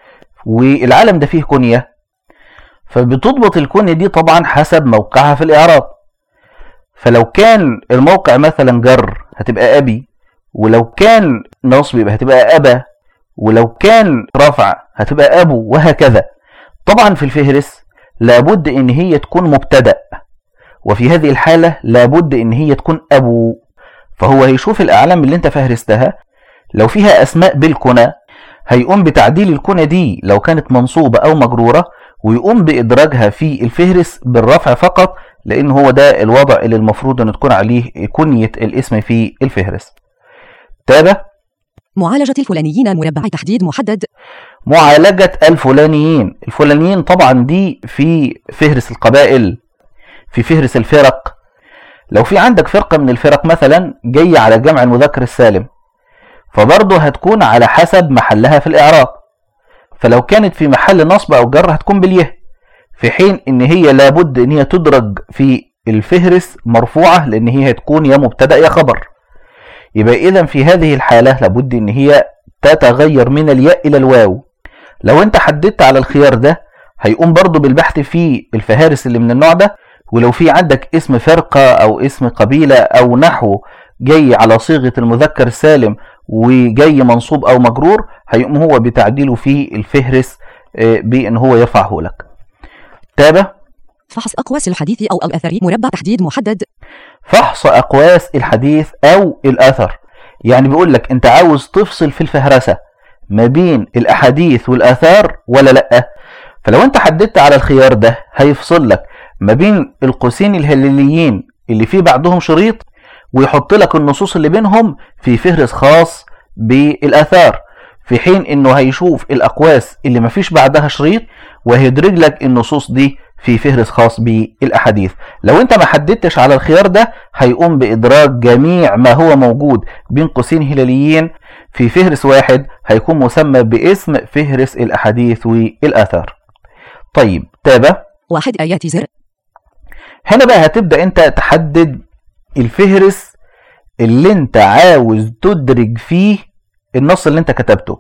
والعلم ده فيه كنية فبتضبط الكنية دي طبعا حسب موقعها في الإعراب فلو كان الموقع مثلا جر هتبقى أبي ولو كان نصب يبقى هتبقى أبا ولو كان رفع هتبقى أبو وهكذا طبعا في الفهرس لابد إن هي تكون مبتدأ وفي هذه الحالة لابد إن هي تكون أبو فهو هيشوف الأعلام اللي أنت فهرستها لو فيها أسماء بالكنى هيقوم بتعديل الكنى دي لو كانت منصوبة أو مجرورة ويقوم بإدراجها في الفهرس بالرفع فقط لأن هو ده الوضع اللي المفروض أن تكون عليه كنية الاسم في الفهرس تابع معالجة الفلانيين مربع تحديد محدد معالجة الفلانيين الفلانيين طبعا دي في فهرس القبائل في فهرس الفرق لو في عندك فرقة من الفرق مثلا جاية على جمع المذكر السالم فبرضه هتكون على حسب محلها في الإعراب فلو كانت في محل نصب أو جر هتكون باليه في حين إن هي لابد إن هي تدرج في الفهرس مرفوعة لأن هي هتكون يا مبتدأ يا خبر يبقى إذا في هذه الحالة لابد إن هي تتغير من الياء إلى الواو لو أنت حددت على الخيار ده هيقوم برضه بالبحث في الفهارس اللي من النوع ده ولو في عندك اسم فرقة أو اسم قبيلة أو نحو جاي على صيغة المذكر السالم وجاي منصوب او مجرور هيقوم هو بتعديله في الفهرس بان هو يرفعه لك تابع فحص أقواس الحديث أو الأثر مربع تحديد محدد فحص أقواس الحديث أو الأثر يعني بيقول لك أنت عاوز تفصل في الفهرسة ما بين الأحاديث والآثار ولا لأ فلو أنت حددت على الخيار ده هيفصل لك ما بين القوسين الهلاليين اللي فيه بعدهم شريط ويحط لك النصوص اللي بينهم في فهرس خاص بالآثار في حين انه هيشوف الاقواس اللي مفيش بعدها شريط وهيدرج لك النصوص دي في فهرس خاص بالاحاديث لو انت ما حددتش على الخيار ده هيقوم بادراج جميع ما هو موجود بين قوسين هلاليين في فهرس واحد هيكون مسمى باسم فهرس الاحاديث والاثار طيب تابع واحد آيات زر هنا بقى هتبدا انت تحدد الفهرس اللي انت عاوز تدرج فيه النص اللي انت كتبته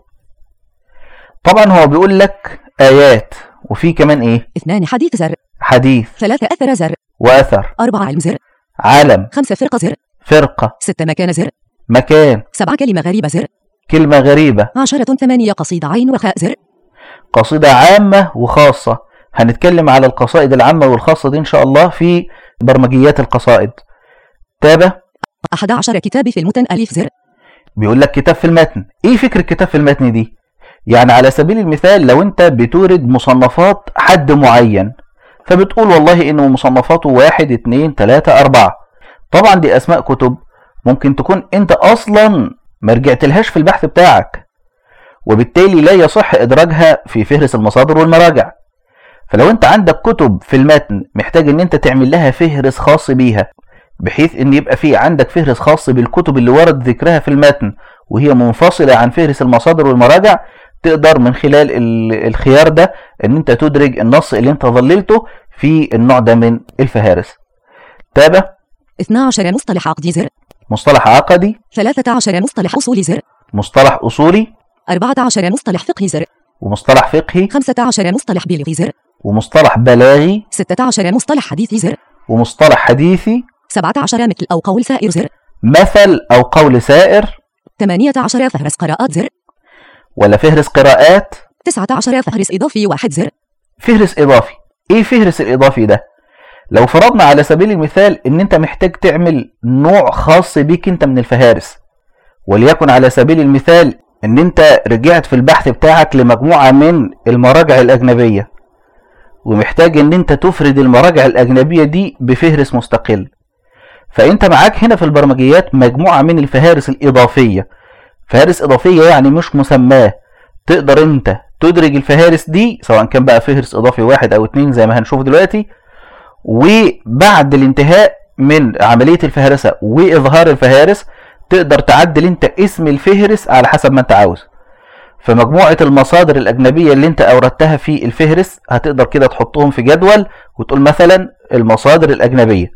طبعا هو بيقول لك ايات وفي كمان ايه اثنان حديث زر حديث ثلاثة أثر زر واثر أربعة علم زر علم خمسة فرقة زر فرقه ستة مكان زر مكان سبعة كلمة غريبة زر كلمه غريبه عشرة ثمانية قصيدة عين وخاء زر قصيده عامه وخاصه هنتكلم على القصائد العامه والخاصه دي ان شاء الله في برمجيات القصائد تابع أحد عشر كتاب في المتن ألف زر بيقول لك كتاب في المتن ايه فكرة كتاب في المتن دي يعني على سبيل المثال لو انت بتورد مصنفات حد معين فبتقول والله ان مصنفاته واحد اتنين تلاتة اربعة طبعا دي اسماء كتب ممكن تكون انت اصلا ما رجعتلهاش في البحث بتاعك وبالتالي لا يصح ادراجها في فهرس المصادر والمراجع فلو انت عندك كتب في المتن محتاج ان انت تعمل لها فهرس خاص بيها بحيث ان يبقى في عندك فهرس خاص بالكتب اللي ورد ذكرها في المتن وهي منفصلة عن فهرس المصادر والمراجع تقدر من خلال ال- الخيار ده ان انت تدرج النص اللي انت ظللته في النوع ده من الفهارس تابع اثنا عشر مصطلح عقدي زر مصطلح عقدي ثلاثة عشر مصطلح أصولي زر مصطلح اصولي أربعة عشر مصطلح فقهي زر ومصطلح فقهي خمسة عشر مصطلح بلغي زر ومصطلح بلاغي ستة عشر مصطلح حديثي زر ومصطلح حديثي سبعة عشر مثل أو قول سائر زر مثل او قول سائر ثمانية عشر فهرس قراءات زر ولا فهرس قراءات تسعة عشر فهرس إضافي واحد زر فهرس اضافي ايه فهرس الاضافي ده لو فرضنا على سبيل المثال ان انت محتاج تعمل نوع خاص بيك انت من الفهارس وليكن على سبيل المثال ان انت رجعت في البحث بتاعك لمجموعة من المراجع الاجنبية ومحتاج ان انت تفرد المراجع الاجنبية دي بفهرس مستقل فانت معاك هنا في البرمجيات مجموعة من الفهارس الاضافية فهارس اضافية يعني مش مسماه تقدر انت تدرج الفهارس دي سواء كان بقى فهرس اضافي واحد او اتنين زي ما هنشوف دلوقتي وبعد الانتهاء من عملية الفهرسة واظهار الفهارس تقدر تعدل انت اسم الفهرس على حسب ما انت عاوز فمجموعة المصادر الأجنبية اللي أنت أوردتها في الفهرس هتقدر كده تحطهم في جدول وتقول مثلا المصادر الأجنبية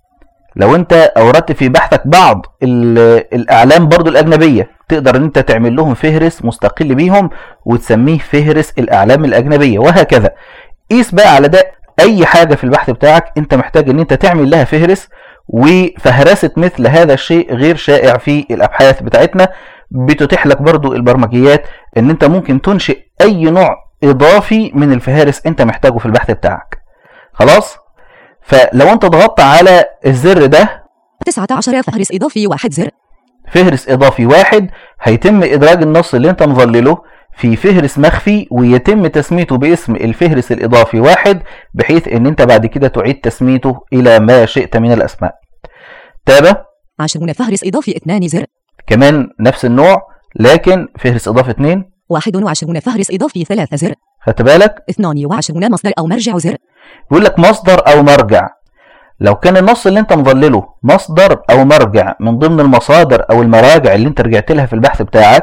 لو أنت أوردت في بحثك بعض ال- الأعلام برضو الأجنبية تقدر أن أنت تعمل لهم فهرس مستقل بيهم وتسميه فهرس الأعلام الأجنبية وهكذا قيس بقى على ده أي حاجة في البحث بتاعك أنت محتاج أن أنت تعمل لها فهرس وفهرسة مثل هذا الشيء غير شائع في الأبحاث بتاعتنا بتتيح لك برضو البرمجيات ان انت ممكن تنشئ اي نوع اضافي من الفهارس انت محتاجه في البحث بتاعك خلاص فلو انت ضغطت على الزر ده تسعة عشر فهرس إضافي واحد زر فهرس اضافي واحد هيتم ادراج النص اللي انت مظلله في فهرس مخفي ويتم تسميته باسم الفهرس الاضافي واحد بحيث ان انت بعد كده تعيد تسميته الى ما شئت من الاسماء تابع عشرون فهرس إضافي اثنان زر كمان نفس النوع لكن فهرس اضافي اتنين واحد وعشرون فهرس إضافي ثلاثة زر خدت بالك اثنان وعشرون مصدر أو مرجع زر بيقول لك مصدر او مرجع لو كان النص اللي انت مظلله مصدر او مرجع من ضمن المصادر او المراجع اللي انت رجعت لها في البحث بتاعك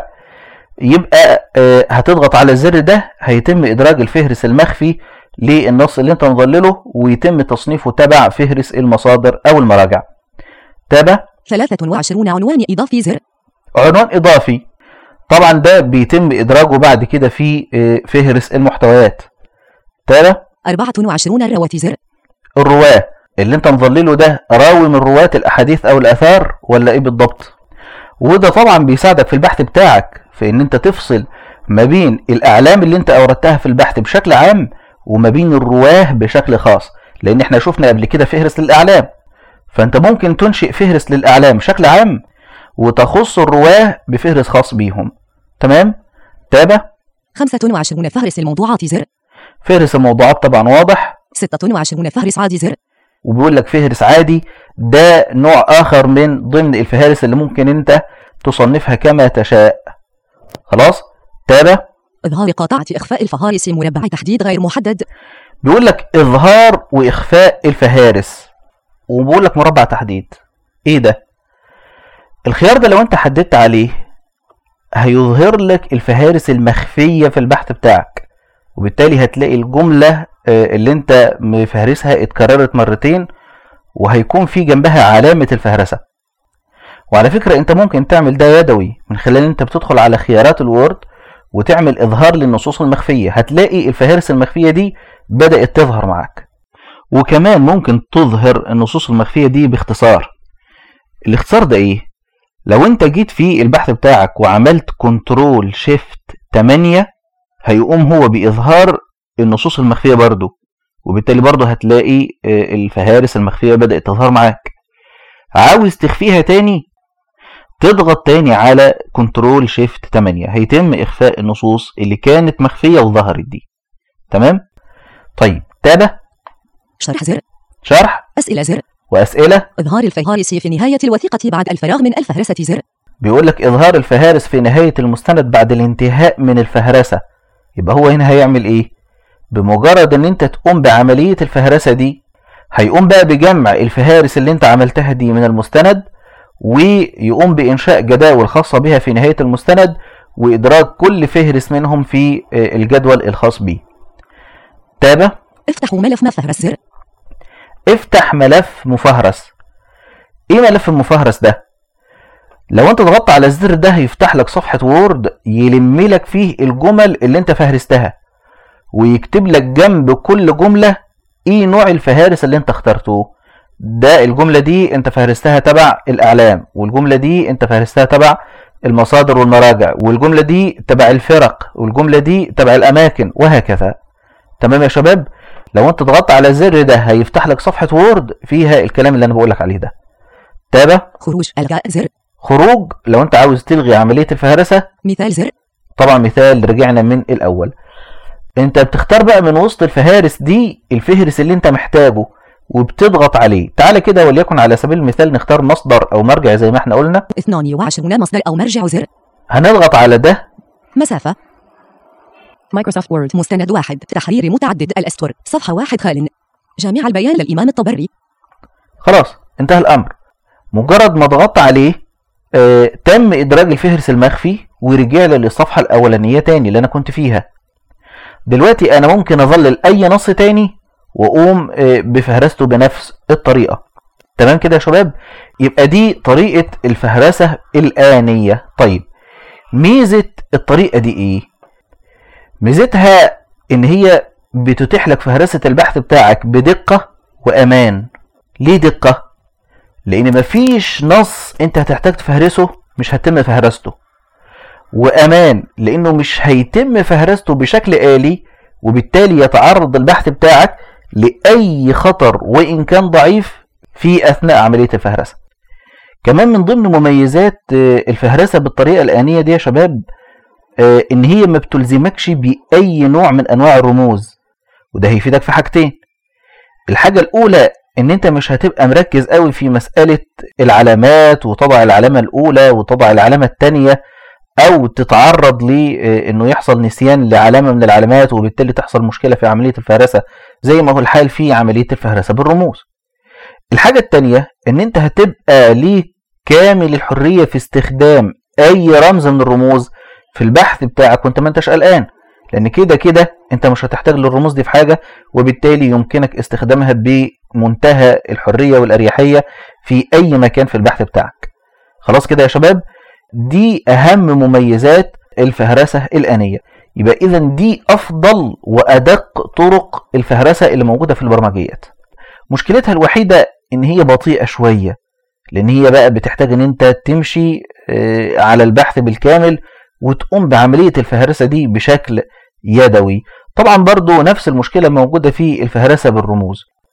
يبقى آه، هتضغط على الزر ده هيتم ادراج الفهرس المخفي للنص اللي انت مظلله ويتم تصنيفه تبع فهرس المصادر او المراجع تابع ثلاثة وعشرون عنوان إضافي زر عنوان اضافي طبعا ده بيتم ادراجه بعد كده في آه، فهرس المحتويات تابع أربعة وعشرون الرواه زر الرواة اللي انت مظلله ده راوي من رواة الاحاديث او الاثار ولا ايه بالضبط وده طبعا بيساعدك في البحث بتاعك في ان انت تفصل ما بين الاعلام اللي انت اوردتها في البحث بشكل عام وما بين الرواه بشكل خاص لان احنا شفنا قبل كده فهرس للاعلام فانت ممكن تنشئ فهرس للاعلام بشكل عام وتخص الرواه بفهرس خاص بيهم تمام تابع 25 فهرس الموضوعات زر فهرس الموضوعات طبعا واضح 26 فهرس عادي زر وبيقول لك فهرس عادي ده نوع اخر من ضمن الفهارس اللي ممكن انت تصنفها كما تشاء خلاص تابع إظهار قاطعة إخفاء الفهارس مربع تحديد غير محدد بيقول لك اظهار واخفاء الفهارس وبيقول لك مربع تحديد ايه ده الخيار ده لو انت حددت عليه هيظهر لك الفهارس المخفية في البحث بتاعك وبالتالي هتلاقي الجملة آه، اللي انت مفهرسها اتكررت مرتين وهيكون في جنبها علامة الفهرسة وعلى فكرة انت ممكن تعمل ده يدوي من خلال انت بتدخل على خيارات الوورد وتعمل اظهار للنصوص المخفية هتلاقي الفهارس المخفية دي بدأت تظهر معاك وكمان ممكن تظهر النصوص المخفية دي باختصار الاختصار ده ايه لو انت جيت في البحث بتاعك وعملت كنترول شيفت 8 هيقوم هو بإظهار النصوص المخفية برضو وبالتالي برضو هتلاقي آه، الفهارس المخفية بدأت تظهر معاك عاوز تخفيها تاني تضغط تاني على كنترول شيفت 8 هيتم إخفاء النصوص اللي كانت مخفية وظهرت دي تمام طيب تابع شرح زر شرح أسئلة زر وأسئلة إظهار الفهارس في نهاية الوثيقة بعد الفراغ من الفهرسة زر بيقول لك إظهار الفهارس في نهاية المستند بعد الانتهاء من الفهرسة يبقى هو هنا هيعمل إيه؟ بمجرد إن أنت تقوم بعملية الفهرسة دي هيقوم بقى بجمع الفهارس اللي أنت عملتها دي من المستند ويقوم بإنشاء جداول خاصة بها في نهاية المستند وإدراج كل فهرس منهم في آه، الجدول الخاص بيه تابع افتحوا ملف مفهرس زر افتح ملف مفهرس ايه ملف المفهرس ده لو انت ضغطت على الزر ده هيفتح لك صفحة وورد يلم لك فيه الجمل اللي انت فهرستها ويكتب لك جنب كل جملة ايه نوع الفهارس اللي انت اخترته ده الجملة دي انت فهرستها تبع الاعلام والجملة دي انت فهرستها تبع المصادر والمراجع والجملة دي تبع الفرق والجملة دي تبع الاماكن وهكذا تمام يا شباب لو انت ضغطت على الزر ده هيفتح لك صفحة وورد فيها الكلام اللي انا بقول لك عليه ده تابع خروج الغاء زر خروج لو انت عاوز تلغي عملية الفهرسة مثال زر طبعا مثال رجعنا من الاول انت بتختار بقى من وسط الفهارس دي الفهرس اللي انت محتاجه وبتضغط عليه تعالى كده وليكن على سبيل المثال نختار مصدر او مرجع زي ما احنا قلنا 22 مصدر أو مرجع زر هنضغط على ده مسافة مايكروسوفت وورد مستند واحد تحرير متعدد الأسطر صفحة واحد خال جامع البيان للإمام الطبري خلاص انتهى الامر مجرد ما ضغطت عليه آه تم ادراج الفهرس المخفي ورجع لي للصفحه الاولانيه تاني اللي انا كنت فيها دلوقتي انا ممكن اظلل اي نص تاني واقوم آه بفهرسته بنفس الطريقه تمام كده يا شباب يبقى دي طريقه الفهرسه الانيه طيب ميزه الطريقه دي ايه ميزتها ان هي بتتيح لك فهرسه البحث بتاعك بدقه وامان ليه دقة؟ لأن مفيش نص أنت هتحتاج تفهرسه مش هتم فهرسته وأمان لأنه مش هيتم فهرسته بشكل آلي وبالتالي يتعرض البحث بتاعك لأي خطر وإن كان ضعيف في أثناء عملية الفهرسة كمان من ضمن مميزات آه، الفهرسة بالطريقة الآنية دي يا شباب آه، إن هي ما بتلزمكش بأي نوع من أنواع الرموز وده هيفيدك في حاجتين الحاجة الأولى ان انت مش هتبقى مركز قوي في مسألة العلامات وتضع العلامة الاولى وتضع العلامة التانية او تتعرض لانه يحصل نسيان لعلامة من العلامات وبالتالي تحصل مشكلة في عملية الفهرسة زي ما هو الحال في عملية الفهرسة بالرموز الحاجة التانية ان انت هتبقى ليك كامل الحرية في استخدام اي رمز من الرموز في البحث بتاعك وانت ما انتش قلقان لان كده كده انت مش هتحتاج للرموز دي في حاجة وبالتالي يمكنك استخدامها بمنتهى الحرية والأريحية في أي مكان في البحث بتاعك خلاص كده يا شباب دي أهم مميزات الفهرسة الآنية يبقى إذا دي أفضل وأدق طرق الفهرسة اللي موجودة في البرمجيات مشكلتها الوحيدة إن هي بطيئة شوية لأن هي بقى بتحتاج إن أنت تمشي آه، على البحث بالكامل وتقوم بعملية الفهرسة دي بشكل يدوي طبعا برضو نفس المشكلة موجودة في الفهرسة بالرموز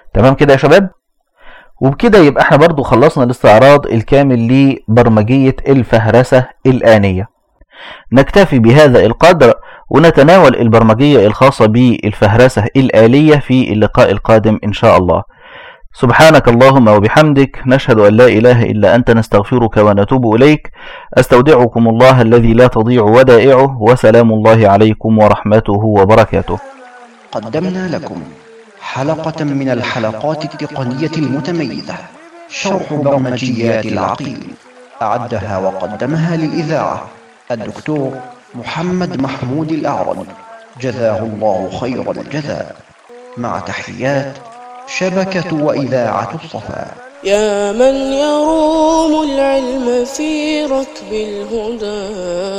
تمام كده يا شباب وبكده يبقى احنا برضو خلصنا الاستعراض الكامل لبرمجية الفهرسة الآنية نكتفي بهذا القدر ونتناول البرمجية الخاصة بالفهرسة الآلية في اللقاء القادم إن شاء الله سبحانك اللهم وبحمدك نشهد أن لا إله إلا أنت نستغفرك ونتوب إليك أستودعكم الله الذي لا تضيع ودائعه وسلام الله عليكم ورحمته وبركاته قدمنا لكم حلقة من الحلقات التقنية المتميزة شرح برمجيات العقيل أعدها وقدمها للإذاعة الدكتور محمد محمود الأعرج جزاه الله خير الجزاء مع تحيات شبكة وإذاعة الصفا يا من يروم العلم في ركب الهدى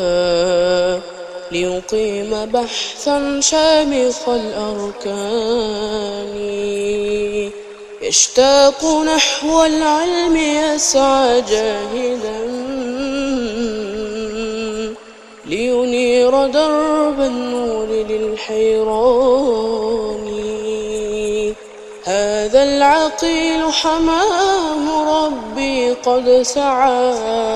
ليقيم بحثا شامخ الأركان يشتاق نحو العلم يسعى جاهدا لينير درب النور للحيران هذا العقيل حمام ربي قد سعى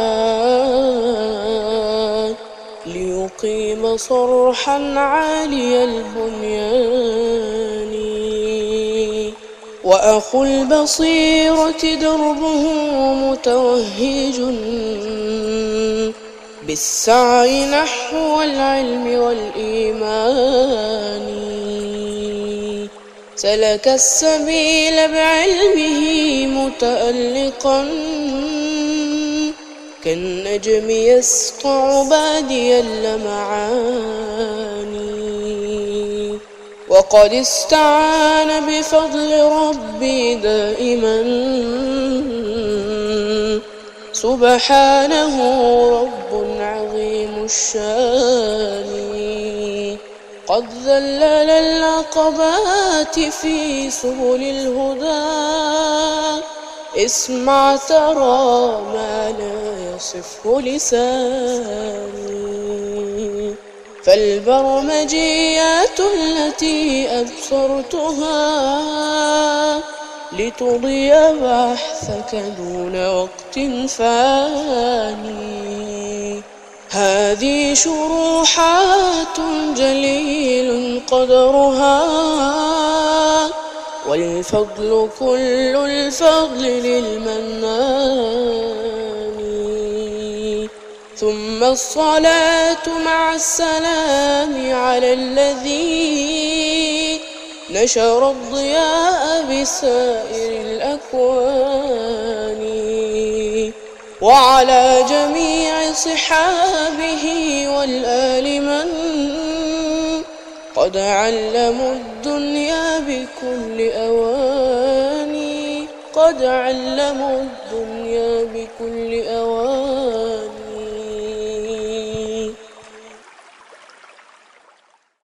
ليقيم صرحا عالي البنيان وأخو البصيرة دربه متوهج بالسعي نحو العلم والإيمان سلك السبيل بعلمه متألقا كالنجم يسطع بادي اللمعان وقد استعان بفضل ربي دائما سبحانه رب عظيم الشان قد ذلل العقبات في سبل الهدى اسمع ترى ما لا يصفه لساني فالبرمجيات التي أبصرتها لتضي بحثك دون وقت فاني هذه شروحات جليل قدرها والفضل كل الفضل للمنان ثم الصلاة مع السلام على الذي نشر الضياء بسائر الأكوان وعلى جميع صحابه والآل من قد علموا الدنيا بكل أواني قد علموا الدنيا بكل أواني